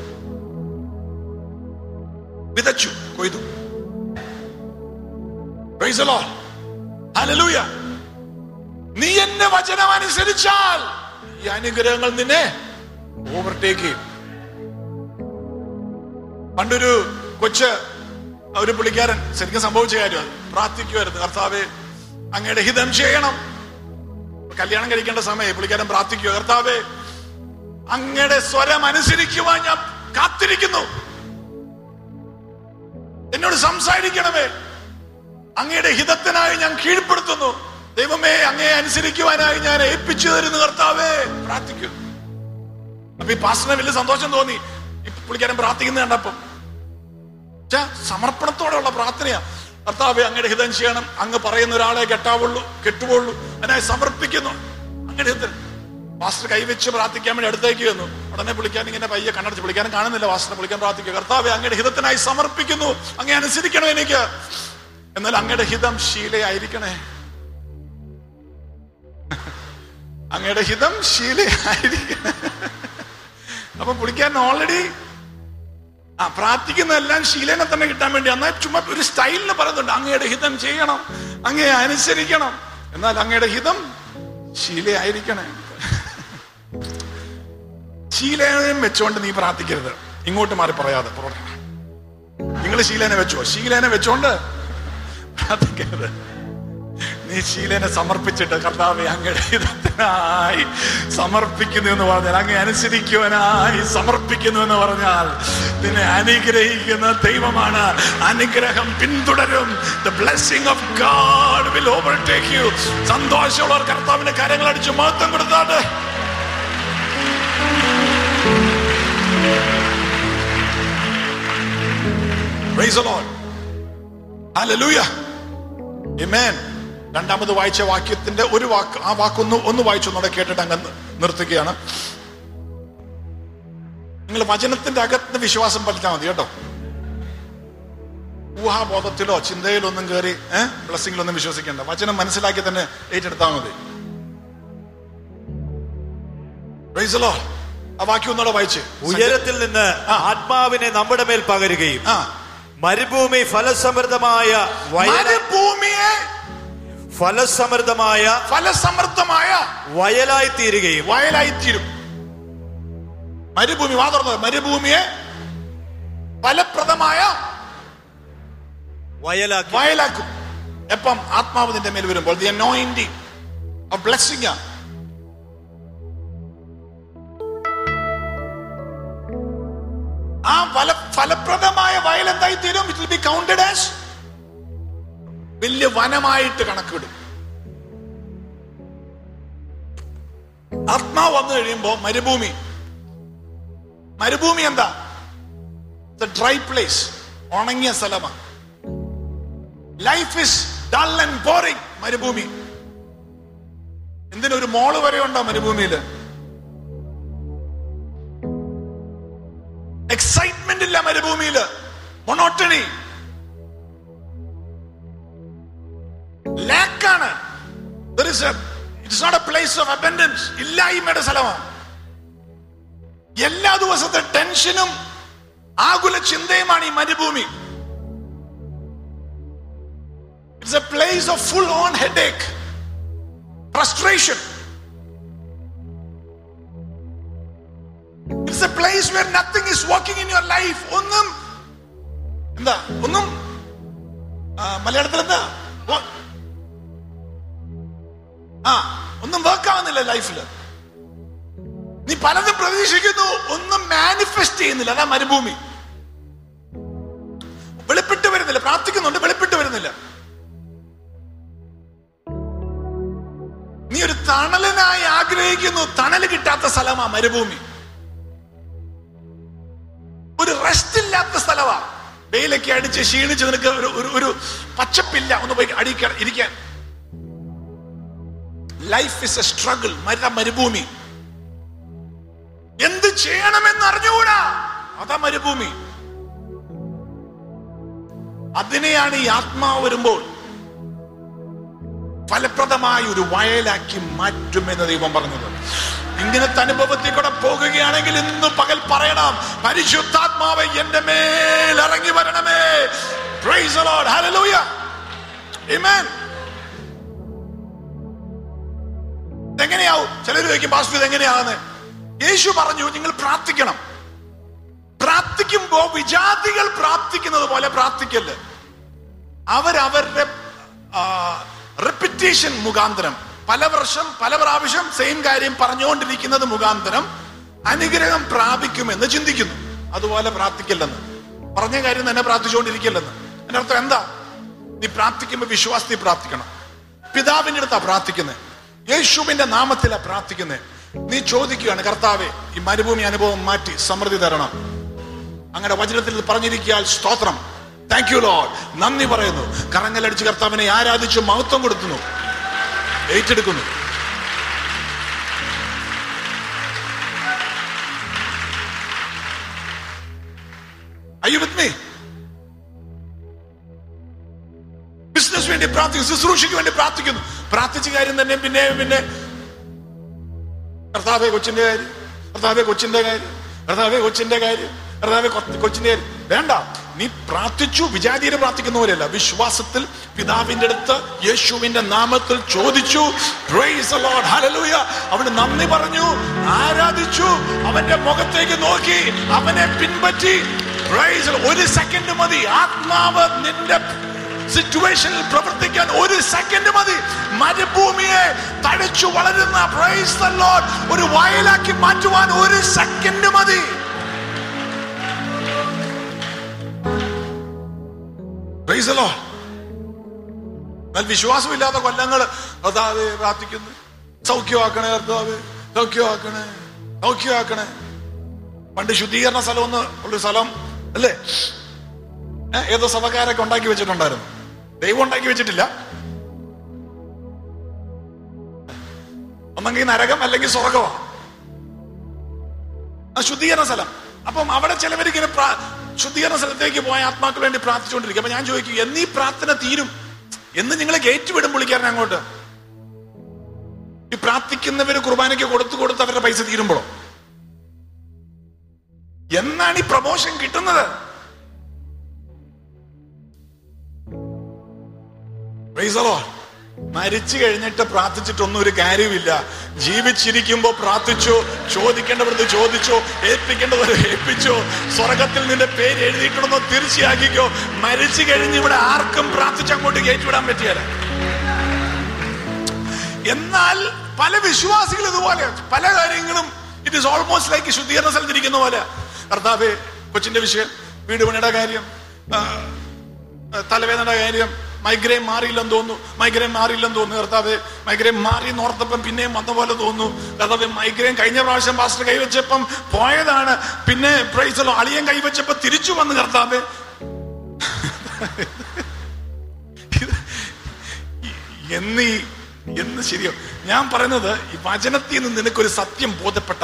വിതച്ചു കൊയ്തു Praise the Lord. Hallelujah. നീ എന്റെ വചനം അനുസരിച്ചാൽ ഈ അനുഗ്രഹങ്ങൾ നിന്നെ ഓവർടേക്ക് ചെയ്യും പണ്ടൊരു കൊച്ച് ഒരു പുള്ളിക്കാരൻ ശരിക്കും സംഭവിച്ച കാര്യം അത്. പ്രാർത്ഥിക്കുമായിരുന്നു കർത്താവെ അങ്ങയുടെ ഹിതം ചെയ്യണം കല്യാണം കഴിക്കേണ്ട സമയം പുള്ളിക്കാരൻ പ്രാർത്ഥിക്കുക കർത്താവെ അങ്ങയുടെ സ്വരം അനുസരിക്കുവാൻ ഞാൻ കാത്തിരിക്കുന്നു എന്നോട് സംസാരിക്കണമേ അങ്ങയുടെ ഹിതത്തിനായി ഞാൻ കീഴ്പ്പെടുത്തുന്നു ദൈവമേ അങ്ങയെ അനുസരിക്കുവാനായി ഞാൻ ഏൽപ്പിച്ചു തരുന്നു കർത്താവേ പ്രാർത്ഥിക്കുന്നു അപ്പൊ ഈ പാസ്റ്ററിന് വലിയ സന്തോഷം തോന്നി ഈ പുള്ളിക്കാരൻ പ്രാർത്ഥിക്കുന്നത് കണ്ടപ്പം ച്ചാ, സമർപ്പണത്തോടെയുള്ള പ്രാർത്ഥനയാ കർത്താവെ അങ്ങയുടെ ഹിതം ചെയ്യണം അങ്ങ് പറയുന്ന ഒരാളെ കെട്ടാവുള്ളൂ കെട്ടുവുള്ളൂ അതിനായി സമർപ്പിക്കുന്നു അങ്ങയുടെ ഹിതം പാസ്റ്റർ കൈവച്ച് പ്രാർത്ഥിക്കാൻ വേണ്ടി അടുത്തേക്ക് വന്നു ഉടനെ പുള്ളിക്കാൻ ഇങ്ങനെ പയ്യെ കണ്ണടച്ച് പുള്ളിക്കാരൻ കാണുന്നില്ല പാസ്റ്റർ പുള്ളിക്കാൻ പ്രാർത്ഥിക്കുക കർത്താവെ അങ്ങയുടെ ഹിതത്തിനായി സമർപ്പിക്കുന്നു അങ്ങേ അനുസരിക്കണം എനിക്ക് എന്നാൽ അങ്ങയുടെ ഹിതം ശീലയായിരിക്കണേ അങ്ങയുടെ ഹിതം ശീലയായിരിക്കണേ അപ്പൊ പുള്ളിക്കാരൻ ഓൾറെഡി ആ പ്രാർത്ഥിക്കുന്നതെല്ലാം ശീലനെ തന്നെ കിട്ടാൻ വേണ്ടി എന്നാൽ ചുമ്മാ ഒരു സ്റ്റൈലിന് പറയുന്നുണ്ട് അങ്ങയുടെ ഹിതം ചെയ്യണം അങ്ങയെ അനുസരിക്കണം എന്നാൽ അങ്ങയുടെ ഹിതം ശീലയായിരിക്കണേ ശീലനെയും വെച്ചോണ്ട് നീ പ്രാർത്ഥിക്കരുത് ഇങ്ങോട്ട് മാറി പറയാതെ പുറകെ നിങ്ങൾ ശീലനെ വെച്ചോ ശീലനെ വെച്ചോണ്ട് പ്രാർത്ഥിക്കരുത് നീ ശീലനെ സമർപ്പിച്ചിട്ട് കർത്താവെ അങ്ങയുടെ ഹിതത്തിനായി സമർപ്പിക്കുന്നു എന്ന് പറഞ്ഞാൽ അങ്ങ് അനുസരിക്കുവാനായി സമർപ്പിക്കുന്നു എന്ന് പറഞ്ഞാൽ നിന്നെ അനുഗ്രഹിക്കുന്ന ദൈവമാണ് അനുഗ്രഹം പിന്തുടരും the blessing of God will overtake you സന്തോഷമുള്ളവർ കർത്താവിന്റെ കരങ്ങൾ അടിച്ച് മഹത്വം കൊടുത്താട്ട് Praise the Lord. Hallelujah. Amen. രണ്ടാമത് വായിച്ച വാക്യത്തിന്റെ ഒരു വാക്ക് ആ വാക്കൊന്ന് ഒന്ന് വായിച്ചു ഒന്നുകൂടെ കേട്ടിട്ട് അങ്ങ് നിർത്തുകയാണ് നിങ്ങൾ വചനത്തിന്റെ അകത്ത് വിശ്വാസം പറ്റാൽ മതി കേട്ടോ ഊഹാബോധത്തിലോ ചിന്തയിലോ ഒന്നും കയറി ഏഹ് ബ്ലസ്സിങ്ങിലൊന്നും വിശ്വസിക്കേണ്ട വചനം മനസ്സിലാക്കി തന്നെ ഏറ്റെടുത്താൽ മതി Praise the Lord. ആ വാക്യം ഒന്നുകൂടെ വായിച്ച് ഉയരത്തിൽ നിന്ന് ആ. ആത്മാവിനെ നമ്മുടെ മേൽ പകരുകയും ആ മരുഭൂമി ഫലസമൃദ്ധമായ വയല മരുഭൂമിയെ ഫലസമൃദ്ധമായ ഫലസമൃദ്ധമായ വയലായി തീരുകയും വയലായിത്തീരും മരുഭൂമി വാ തുറന്നത് മരുഭൂമിയെ ഫലപ്രദമായ വയലാക്കി വയലാക്കും എപ്പം ആത്മാവ് നിന്റെ മേൽ വരുമ്പോൾ ദി അനോയിന്റിങ് a blessing ആ ആ ഫല ഫലപ്രദമായ വയൽ എന്തായി തീരും it will be counted as വലിയ വനമായിട്ട് കണക്കിടും ആത്മാവ് വന്നു കഴിയുമ്പോ മരുഭൂമി മരുഭൂമി എന്താ ഡ്രൈ പ്ലേസ് ഉണങ്ങിയ സ്ഥലമാണ് life is dull and boring മരുഭൂമി എന്തിനൊരു മോള് വരെ ഉണ്ടോ മരുഭൂമിയില് എക്സൈറ്റ്മെന്റ് ഇല്ല മരുഭൂമിയില് മൊണോട്ടണി ലാക്കാണ് it's not a place of abundance ഇല്ലായ്മയുടെ സ്ഥലമാണ് എല്ലാ ദിവസത്തെ ടെൻഷനും ആകുല ചിന്തയുമാണ് ഈ മരുഭൂമി it's a place of full on headache frustration it's a place where nothing is working in your life ഒന്നും എന്താ ഒന്നും ആ, മലയാളത്തിൽ എന്താ വ- ആ ഒന്നും വർക്ക് ആവുന്നില്ല ലൈഫിൽ നീ പലതും പ്രതീക്ഷിക്കുന്നു ഒന്നും മാനിഫെസ്റ്റ് ചെയ്യുന്നില്ല അതാ മരുഭൂമി വെളിപ്പെട്ട് വരുന്നില്ല പ്രാർത്ഥിക്കുന്നുണ്ട് വെളിപ്പെട്ട് വരുന്നില്ല നീ ഒരു തണലിനായി ആഗ്രഹിക്കുന്നു തണൽ കിട്ടാത്ത സ്ഥലമാ മരുഭൂമി ഒരു റെസ്റ്റ് ഇല്ലാത്ത സ്ഥലമാ വെയിലൊക്കെ അടിച്ച് ക്ഷീണിച്ച് നിനക്ക് ഒരു ഒരു- ഒരു പച്ചപ്പില്ല ഒന്ന് പോയി അടിക്കാൻ ഇരിക്കാൻ ലൈഫ് ഇസ് എ സ്ട്രഗിൾ മര മരുഭൂമി എന്ത് ചെയ്യണമെന്ന് അറിഞ്ഞുകൂടാ അതാ മരുഭൂമി അതിനെയാണ് ഈ ആത്മാവ് വരുമ്പോൾ ഫലപ്രദമായ ഒരു വയലാക്കി മാറ്റുമെന്ന് ദൈവം പറഞ്ഞത് ഇങ്ങനത്തെ അനുഭവത്തിൽ കൂടെ പോകുകയാണെങ്കിൽ ഇന്ന് പകൽ പറയണം പരിശുദ്ധാത്മാവ് എന്റെ മേൽ ഇറങ്ങി വരണമേ Praise the Lord. Hallelujah. Amen. ഇതെങ്ങനെയാവും ചിലർ ചോദിക്കും പാസ്റ്റർ ഇത് എങ്ങനെയാവുന്നത് യേശു പറഞ്ഞു നിങ്ങൾ പ്രാർത്ഥിക്കണം പ്രാർത്ഥിക്കുമ്പോ വിജാതികൾ പ്രാർത്ഥിക്കുന്നത് പോലെ പ്രാർത്ഥിക്കല്ല് അവരവരുടെ റിപ്പിറ്റേഷൻ മുഖാന്തരം പല വർഷം പല പ്രാവശ്യം സെയിം കാര്യം പറഞ്ഞുകൊണ്ടിരിക്കുന്നത് മുഖാന്തരം അനുഗ്രഹം പ്രാപിക്കുമെന്ന് ചിന്തിക്കുന്നു അതുപോലെ പ്രാർത്ഥിക്കില്ലെന്ന് പറഞ്ഞ കാര്യം തന്നെ പ്രാർത്ഥിച്ചുകൊണ്ടിരിക്കില്ലെന്ന് അതിന്റെ അർത്ഥം എന്താ നീ പ്രാർത്ഥിക്കുമ്പോൾ വിശ്വാസത്തിൽ പ്രാർത്ഥിക്കണം പിതാവിന്റെ അടുത്താ പ്രാർത്ഥിക്കുന്നത് യേശുവിന്റെ നാമത്തിലാ പ്രാർത്ഥിക്കുന്നത് നീ ചോദിക്കുകയാണ് കർത്താവെ ഈ മരുഭൂമി അനുഭവം മാറ്റി സമൃദ്ധി തരണം അങ്ങനെ വചനത്തിൽ ഇത് പറഞ്ഞിരിക്കാൻ സ്തോത്രം താങ്ക് യു ലോഡ് നന്ദി പറയുന്നു കറങ്ങലടിച്ച് കർത്താവിനെ ആരാധിച്ചു മഹത്വം കൊടുക്കുന്നു ഏറ്റെടുക്കുന്നു Are you with me? Business വേണ്ടി പ്രാർത്ഥിക്കുന്നു ശുശ്രൂഷയ്ക്ക് വേണ്ടി പ്രാർത്ഥിക്കുന്നു പ്രാർത്ഥിച്ച കാര്യം തന്നെ പിന്നെ പിന്നെ കർത്താവെ കൊച്ചിന്റെ കാര്യം കർത്താവെ കൊച്ചിന്റെ കാര്യം കർത്താവെ കൊച്ചിന്റെ കാര്യം കർത്താവെ കൊ- കൊച്ചിന്റെ കാര്യം വേണ്ട നീ പ്രാർത്ഥിച്ചു വിജാതീരെ പ്രാർത്ഥിക്കുന്ന പോലെയല്ല വിശ്വാസത്തിൽ പിതാവിന്റെ അടുത്ത് യേശുവിന്റെ നാമത്തിൽ ചോദിച്ചു Praise the Lord. Hallelujah. അവന് നന്ദി പറഞ്ഞു ആരാധിച്ചു അവന്റെ മുഖത്തേക്ക് നോക്കി അവനെ പിൻപറ്റി Praise the Lord. ഒരു സെക്കൻഡ് മതി ആത്മാവ് നിന്റെ സിറ്റുവേഷനിൽ പ്രവർത്തിക്കാൻ ഒരു സെക്കൻഡ് മതി മരുഭൂമിയെ തഴച്ചു വളരുന്ന പ്രൈസ് ദ ലോർഡ് ഒരു വയലാക്കി മാറ്റുവാൻ ഒരു സെക്കൻഡ് മതി പ്രൈസ് ദ ലോർഡ് എന്നാൽ വിശ്വാസമില്ലാത്ത കൊല്ലങ്ങൾ കർത്താവെ പ്രാർത്ഥിക്കുന്നു സൗഖ്യമാക്കണേ കർത്താവെ സൗഖ്യമാക്കണേ സൗഖ്യമാക്കണേ പണ്ട് ശുദ്ധീകരണ സ്ഥലം എന്ന് ഉള്ളൊരു സ്ഥലം അല്ലേ ഏ, ഏതോ സഭക്കാരൊക്കെ ഉണ്ടാക്കി വെച്ചിട്ടുണ്ടായിരുന്നു ദൈവം ഉണ്ടാക്കി വെച്ചിട്ടില്ല ഒന്നെങ്കിൽ നരകം അല്ലെങ്കിൽ സ്വർഗമാണ് ആ ശുദ്ധീകരണ സ്ഥലം അപ്പം അവിടെ ചിലവരിങ്ങനെ പ്രാ- ശുദ്ധീകരണ സ്ഥലത്തേക്ക് പോയ ആത്മാക്കൾ വേണ്ടി പ്രാർത്ഥിച്ചുകൊണ്ടിരിക്കും അപ്പൊ ഞാൻ ചോദിക്കും എന്നീ പ്രാർത്ഥന തീരും എന്ന് നിങ്ങൾ ഗേറ്റ് വിടും വിളിക്കാൻ അങ്ങോട്ട് ഈ പ്രാർത്ഥിക്കുന്നവര് കുർബാനയ്ക്ക് കൊടുത്തു കൊടുത്ത് അവരുടെ പൈസ തീരുമ്പോഴോ എന്നാണ് ഈ പ്രമോഷൻ കിട്ടുന്നത് Praise the Lord. മരിച്ചു കഴിഞ്ഞിട്ട് പ്രാർത്ഥിച്ചിട്ടൊന്നും ഒരു കാര്യമില്ല ജീവിച്ചിരിക്കുമ്പോ പ്രാർത്ഥിച്ചോ ചോദിക്കേണ്ടവർക്ക് ചോദിച്ചോ ഏൽപ്പിക്കേണ്ടവരെ ഏൽപ്പിച്ചോ സ്വർഗത്തിൽ നിന്റെ പേര് എഴുതിയിട്ടുണ്ടെന്നോ തീർച്ചയാക്കിക്കോ മരിച്ചു കഴിഞ്ഞ് ഇവിടെ ആർക്കും പ്രാർത്ഥിച്ച് അങ്ങോട്ട് കയറ്റിവിടാൻ പറ്റിയല്ല എന്നാൽ പല വിശ്വാസികൾ ഇതുപോലെ പല കാര്യങ്ങളും ഇറ്റ് ഇസ് ഓൾമോസ്റ്റ് ലൈക്ക് ശുദ്ധീകരണ സ്ഥലത്തിരിക്കുന്ന പോലെ കർത്താവെ കൊച്ചിന്റെ വിഷയം വീട് പണിയുടെ കാര്യം ആ, ആ, തലവേദനയുടെ കാര്യം മൈഗ്രെയിൻ മാറിയില്ലെന്ന് തോന്നുന്നു മൈഗ്രെയിൻ മാറിയില്ലെന്ന് തോന്നുന്നു കർത്താവ് മൈഗ്രെയിൻ മാറി എന്ന് ഓർത്തപ്പം പിന്നെയും വന്ന പോലെ തോന്നുന്നു കർത്താവ് മൈഗ്രെയിൻ കഴിഞ്ഞ പ്രാവശ്യം പാസ്റ്റർ കൈവച്ചപ്പം പോയതാണ് പിന്നെ പ്രൈസലോ അളിയൻ കൈവച്ചപ്പോ തിരിച്ചു വന്ന് കർത്താവ് എന്ന് ഈ എന്ന് ശരിയോ ഞാൻ പറയുന്നത് ഈ വചനത്തിൽ നിന്ന് നിനക്കൊരു സത്യം ബോധപ്പെട്ട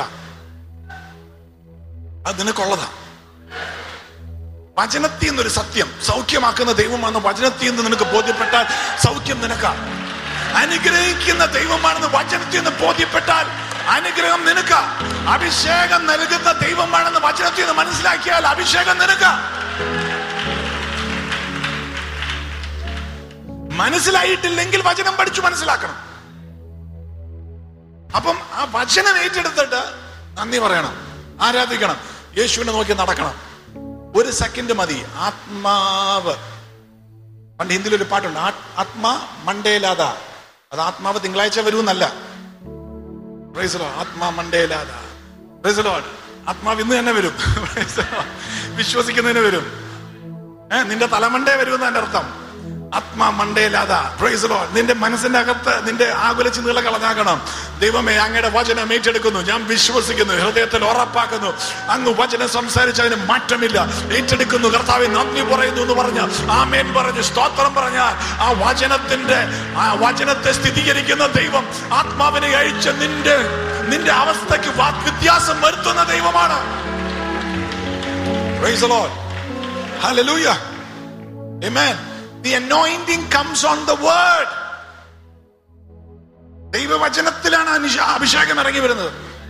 അത് നിനക്കുള്ളതാ വചനത്തിൽ നിന്നൊരു സത്യം സൗഖ്യമാക്കുന്ന ദൈവമാണെന്ന് വചനത്തിൽ നിന്ന് നിനക്ക് ബോധ്യപ്പെട്ടാൽ സൗഖ്യം നിനക്കാ അനുഗ്രഹിക്കുന്ന ദൈവമാണെന്ന് വചനത്തിൽ നിന്ന് ബോധ്യപ്പെട്ടാൽ അനുഗ്രഹം നിനക്ക അഭിഷേകം നൽകുന്ന ദൈവമാണെന്ന് വചനത്തിൽ നിന്ന് മനസ്സിലാക്കിയാൽ അഭിഷേകം നിനക്ക മനസ്സിലായിട്ടില്ലെങ്കിൽ വചനം പഠിച്ചു മനസ്സിലാക്കണം അപ്പം ആ വചനം ഏറ്റെടുത്തിട്ട് നന്ദി പറയണം ആരാധിക്കണം യേശുവിനെ നോക്കി നടക്കണം ഒരു സെക്കൻഡ് മതി ആത്മാവ് പണ്ട് ഹിന്ദിയിൽ ഒരു പാട്ടുണ്ട് ആ- ആത്മാ മണ്ടേലാത അത് ആത്മാവ് തിങ്കളാഴ്ച വരുമെന്നല്ല Praise the Lord. ആത്മാ മണ്ടേലാത Praise the Lord. ആത്മാവ് ഇന്ന് തന്നെ വരും Praise the Lord. വിശ്വസിക്കുന്നതിന് വരും ഏ നിന്റെ തലമണ്ടേ വരുമെന്ന് എന്റെ അർത്ഥം ആത്മാ മണ്ടയില്ലാത പ്രൈസ് ലോ നിന്റെ മനസ്സിന്റെ അകത്ത് നിന്റെ ആകുല ചിന്തകളെ കളഞ്ഞാക്കണം ദൈവമേ അങ്ങയുടെ വചനം ഏറ്റെടുക്കുന്നു ഞാൻ വിശ്വസിക്കുന്നു ഹൃദയത്തിൽ ഉറപ്പാക്കുന്നു അങ്ങ് വചനം സംസാരിച്ചതിന് മാറ്റമില്ല ഏറ്റെടുക്കുന്നു കർത്താവെ നന്ദി പറയുന്നു എന്ന് പറഞ്ഞ് ആമേൻ പറഞ്ഞ് സ്തോത്രം പറഞ്ഞാൽ ആ വചനത്തിന്റെ ആ വചനത്തെ സ്ഥിരീകരിക്കുന്ന ദൈവം ആത്മാവിനെ അയച്ച് നിന്റെ നിന്റെ അവസ്ഥയ്ക്ക് വാ- വ്യത്യാസം വരുത്തുന്ന ദൈവമാണ് Praise the Lord. Hallelujah. Amen. The anointing comes on the word. ദൈവവചനത്തിലാണ് Anusha- അഭിഷേകം ഇറങ്ങി വരുന്നത്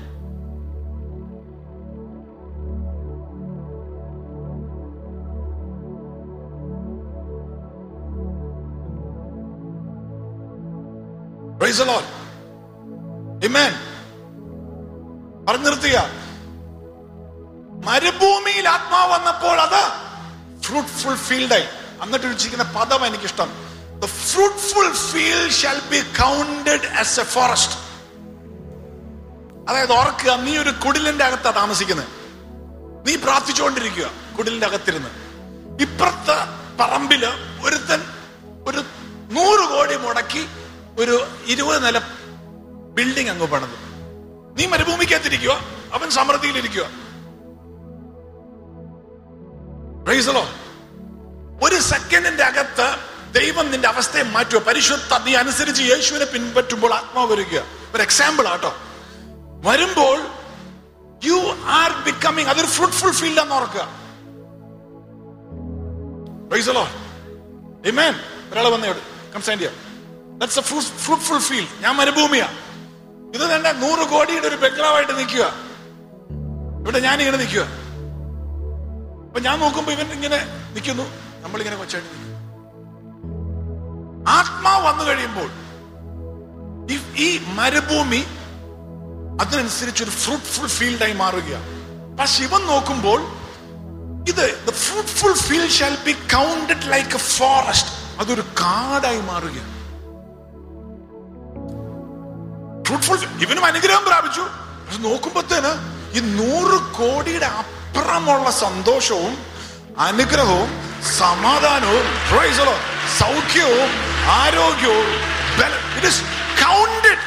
Praise the Lord. Amen. പറഞ്ഞു നിർത്തുക മരുഭൂമിയിൽ ആത്മാവ് വന്നപ്പോൾ അത് ഫ്രൂട്ട്ഫുൾ ഫീൽഡായി എന്നിട്ട് വിളിച്ചിരിക്കുന്ന പദം എനിക്കിഷ്ടം the fruitful field shall be counted as a forest അതായത് ഓർക്കുക നീ ഒരു കുടിലിന്റെ അകത്താ താമസിക്കുന്നത് നീ പ്രാർത്ഥിച്ചുകൊണ്ടിരിക്കുക കുടിലിന്റെ അകത്തിരുന്ന് ഇപ്പുറത്തെ പറമ്പില് ഒരുത്തൻ ഒരു നൂറ് കോടി മുടക്കി ഒരു ഇരുപത് നില ബിൽഡിംഗ് അങ്ങ് പണിതു നീ മരുഭൂമിക്കകത്തിരിക്കുക അവൻ സമൃദ്ധിയിലിരിക്കുക Praise the Lord. ഒരു സെക്കൻഡിന്റെ അകത്ത് ദൈവം നിന്റെ അവസ്ഥയെ മാറ്റുക പരിശുദ്ധ നീ അനുസരിച്ച് യേശുവിനെ പിൻപറ്റുമ്പോൾ ആത്മാവ് വരിക ഒരു എക്സാമ്പിൾ ആട്ടോ വരുമ്പോൾ യു ആർ ബിക്കമിങ് അതൊരു ഫ്രൂട്ട്ഫുൾ ഫീൽഡ് എന്ന് ഓർക്കുക Praise the Lord. Amen. ഒരാൾ വന്നയോട് കംസാൻഡിയ ദാറ്റ്സ് എ ഫ്രൂട്ട്ഫുൾ ഫീൽഡ് ഞാൻ മരുഭൂമിയാ ഇത് തന്നെ നൂറ് കോടിയുടെ ഒരു ബംഗ്ലാവായിട്ട് നിൽക്കുക ഇവിടെ ഞാൻ ഇങ്ങനെ നിൽക്കുക അപ്പൊ ഞാൻ നോക്കുമ്പോ ഇവൻ ഇങ്ങനെ നിൽക്കുന്നു നമ്മളിങ്ങനെ കൊച്ചായിട്ട് നിൽക്കുന്നു ആത്മാവ് വന്നു കഴിയുമ്പോൾ ഈ- ഈ മരുഭൂമി അതിനനുസരിച്ച് ഒരു ഫ്രൂട്ട്ഫുൾ ഫീൽഡായി മാറുകയാണ് പക്ഷെ ഇവൻ നോക്കുമ്പോൾ ഇത് the fruitful field shall be counted like a forest അതൊരു കാടായി മാറുകയാണ് ഫ്രൂട്ട്ഫുൾ ഇവനും അനുഗ്രഹം പ്രാപിച്ചു പക്ഷെ നോക്കുമ്പോഴത്തേന് ഈ നൂറ് കോടിയുടെ അപ്പുറമുള്ള സന്തോഷവും അനുഗ്രഹവും സമാധാനവും praise the Lord, സൗഖ്യവും ആരോഗ്യവും ഇറ്റ് ഇസ് കൗണ്ടഡ്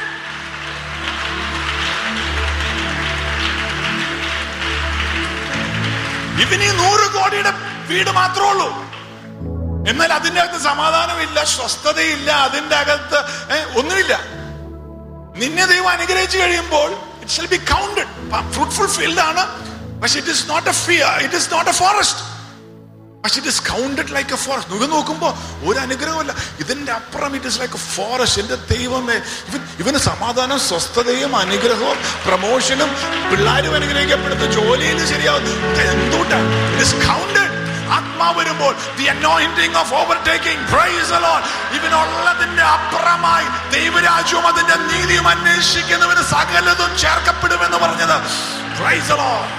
ഇവന് ഈ നൂറ് കോടിയുടെ വീട് മാത്രമേ ഉള്ളൂ എന്നാൽ അതിന്റെ അകത്ത് സമാധാനമില്ല സ്വസ്ഥതയില്ല അതിന്റെ അകത്ത് ഏ, ഒന്നുമില്ല നിന്നെ ദൈവം അനുഗ്രഹിച്ചു കഴിയുമ്പോൾ it shall be counted fruitful field ആണ് പക്ഷെ it is not a fear it is not a forest പക്ഷെ it is counted like a forest നിങ്ങൾ നോക്കുമ്പോൾ ഒരു അനുഗ്രഹമല്ല ഇതിന്റെ അപ്പുറം it is like a forest എന്റെ ദൈവമേ ഇവൻ ഇവന് സമാധാനം സ്വസ്ഥതയും അനുഗ്രഹവും പ്രമോഷനും പിള്ളേരും അനുഗ്രഹിക്കപ്പെടുന്ന ജോലിയിൽ ശരിയാവും ഇത് എന്തുകൊണ്ടാണ് ഇറ്റ് ഇസ് കൗണ്ടഡ് ആത്മാവ് വരുമ്പോൾ the anointing of overtaking praise the Lord ഇവനുള്ളതിന്റെ അപ്പുറമായി ദൈവരാജ്യവും അതിന്റെ നീതിയും അന്വേഷിക്കുന്നവന് സകലതും ചേർക്കപ്പെടുമെന്ന് പറഞ്ഞത് praise the Lord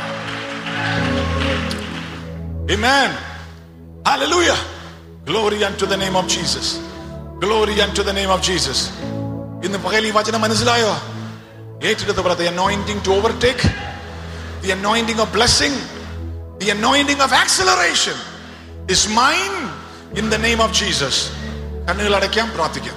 Amen. Hallelujah. Glory unto the name of Jesus. Glory unto the name of Jesus. ഇന്ന് പകൽ ഈ വചനം മനസ്സിലായോ ഏറ്റെടുത്ത് പറ anointing to overtake the anointing of blessing the anointing of acceleration is mine in the name of Jesus കണ്ണുകൾ അടയ്ക്കാം പ്രാർത്ഥിക്കാം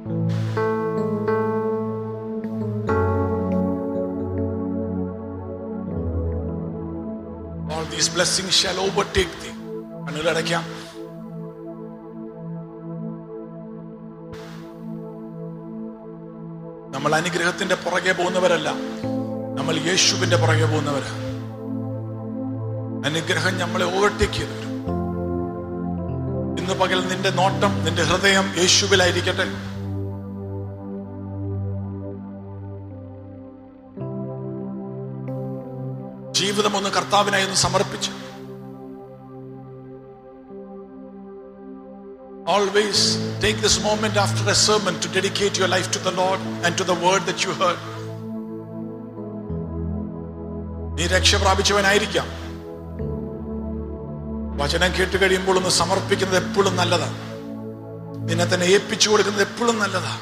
All these blessings shall overtake thee. കണ്ണുകളടയ്ക്കാം നമ്മൾ അനുഗ്രഹത്തിന്റെ പുറകെ പോകുന്നവരല്ല നമ്മൾ യേശുവിന്റെ പുറകെ പോകുന്നവരാ അനുഗ്രഹം നമ്മളെ ഓവർടേക്ക് ചെയ്തു വരും ഇന്ന് പകൽ നിന്റെ നോട്ടം നിന്റെ ഹൃദയം യേശുവിലായിരിക്കട്ടെ ജീവിതം ഒന്ന് കർത്താവിനായി ഒന്ന് സമർപ്പിച്ചു Always take this moment after a sermon to dedicate your life to the Lord and to the word that you heard. നീ രക്ഷ പ്രാപിച്ചവനായിരിക്കാം വചനം കേട്ട് കഴിയുമ്പോൾ ഒന്ന് സമർപ്പിക്കുന്നത് എപ്പോഴും നല്ലതാണ് നിന്നെ തന്നെ ഏൽപ്പിച്ചു കൊടുക്കുന്നത് എപ്പോഴും നല്ലതാണ്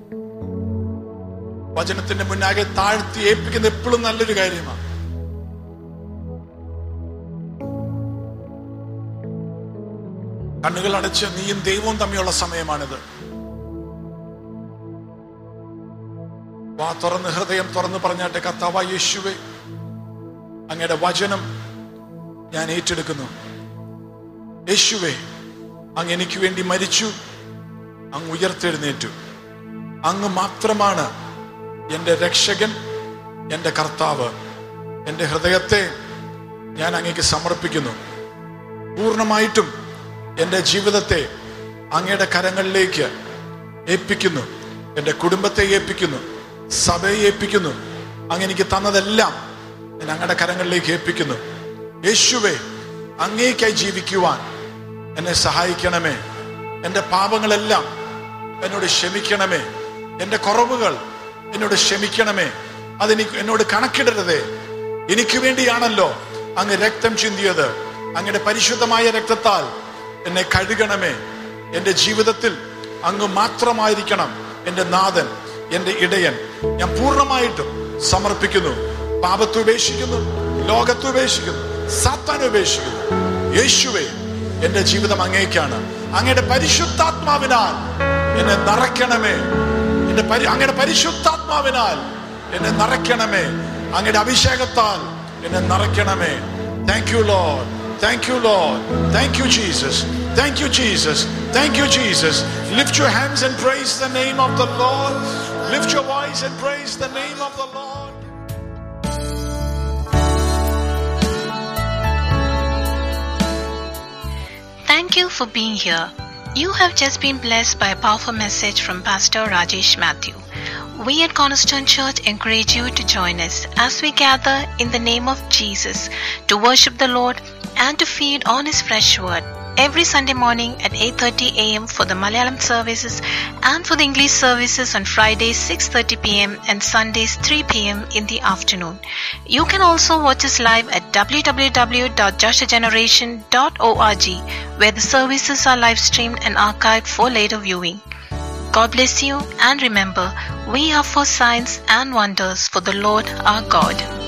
വചനത്തിന്റെ മുന്നാകെ താഴ്ത്തി ഏൽപ്പിക്കുന്നത് എപ്പോഴും നല്ലൊരു കാര്യമാണ് കണ്ണുകൾ അടച്ച് നീയും ദൈവവും തമ്മിലുള്ള സമയമാണിത് വാ തുറന്ന് ഹൃദയം തുറന്ന് പറഞ്ഞാട്ടെ കർത്താവ യേശുവേ അങ്ങയുടെ വചനം ഞാൻ ഏറ്റെടുക്കുന്നു യേശുവേ അങ്ങ് എനിക്ക് വേണ്ടി മരിച്ചു അങ്ങ് ഉയർത്തെഴുന്നേറ്റു അങ്ങ് മാത്രമാണ് എൻ്റെ രക്ഷകൻ എൻ്റെ കർത്താവ് എൻ്റെ ഹൃദയത്തെ ഞാൻ അങ്ങേക്ക് സമർപ്പിക്കുന്നു പൂർണ്ണമായിട്ടും എൻ്റെ ജീവിതത്തെ അങ്ങയുടെ കരങ്ങളിലേക്ക് ഏൽപ്പിക്കുന്നു എൻ്റെ കുടുംബത്തെ ഏൽപ്പിക്കുന്നു സഭയെ ഏൽപ്പിക്കുന്നു അങ്ങ് എനിക്ക് തന്നതെല്ലാം ഞാൻ അങ്ങയുടെ കരങ്ങളിലേക്ക് ഏൽപ്പിക്കുന്നു യേശുവെ അങ്ങേക്കായി ജീവിക്കുവാൻ എന്നെ സഹായിക്കണമേ എൻ്റെ പാപങ്ങളെല്ലാം എന്നോട് ക്ഷമിക്കണമേ എൻ്റെ കുറവുകൾ എന്നോട് ക്ഷമിക്കണമേ അതെനിക്ക് എന്നോട് കണക്കിടരുതേ എനിക്ക് വേണ്ടിയാണല്ലോ അങ്ങ് രക്തം ചിന്തിയത് അങ്ങയുടെ പരിശുദ്ധമായ രക്തത്താൽ എന്നെ കഴുകണമേ എൻ്റെ ജീവിതത്തിൽ അങ്ങ് മാത്രമായിരിക്കണം എൻ്റെ നാഥൻ എൻ്റെ ഇടയൻ ഞാൻ പൂർണ്ണമായിട്ടും സമർപ്പിക്കുന്നു പാപത്തെ ഉപേക്ഷിക്കുന്നു ലോകത്തെ ഉപേക്ഷിക്കുന്നു സാത്താനെ ഉപേക്ഷിക്കുന്നു യേശുവേ എൻ്റെ ജീവിതം അങ്ങേക്കാണ് അങ്ങയുടെ പരിശുദ്ധാത്മാവിനാൽ എന്നെ നിറയ്ക്കണമേ എന്റെ പരി അങ്ങയുടെ പരിശുദ്ധാത്മാവിനാൽ എന്നെ നിറയ്ക്കണമേ അങ്ങയുടെ അഭിഷേകത്താൽ എന്നെ നിറയ്ക്കണമേ thank you Lord Thank you, Lord. Thank you, Jesus. Thank you, Jesus. Thank you, Jesus. Lift your hands and praise the name of the Lord. Lift your voice and praise the name of the Lord. Thank you for being here. You have just been blessed by a powerful message from Pastor Rajesh Matthew. We at Cornerstone Church encourage you to join us as we gather in the name of Jesus to worship the Lord and to feed on His fresh word every Sunday morning at 8:30 a.m. for the Malayalam services and for the English services on Fridays 6:30 p.m. and Sundays 3 p.m. in the afternoon. You can also watch us live at www.joshageneration.org where the services are live streamed and archived for later viewing. God bless you and remember, we are for signs and wonders for the Lord our God.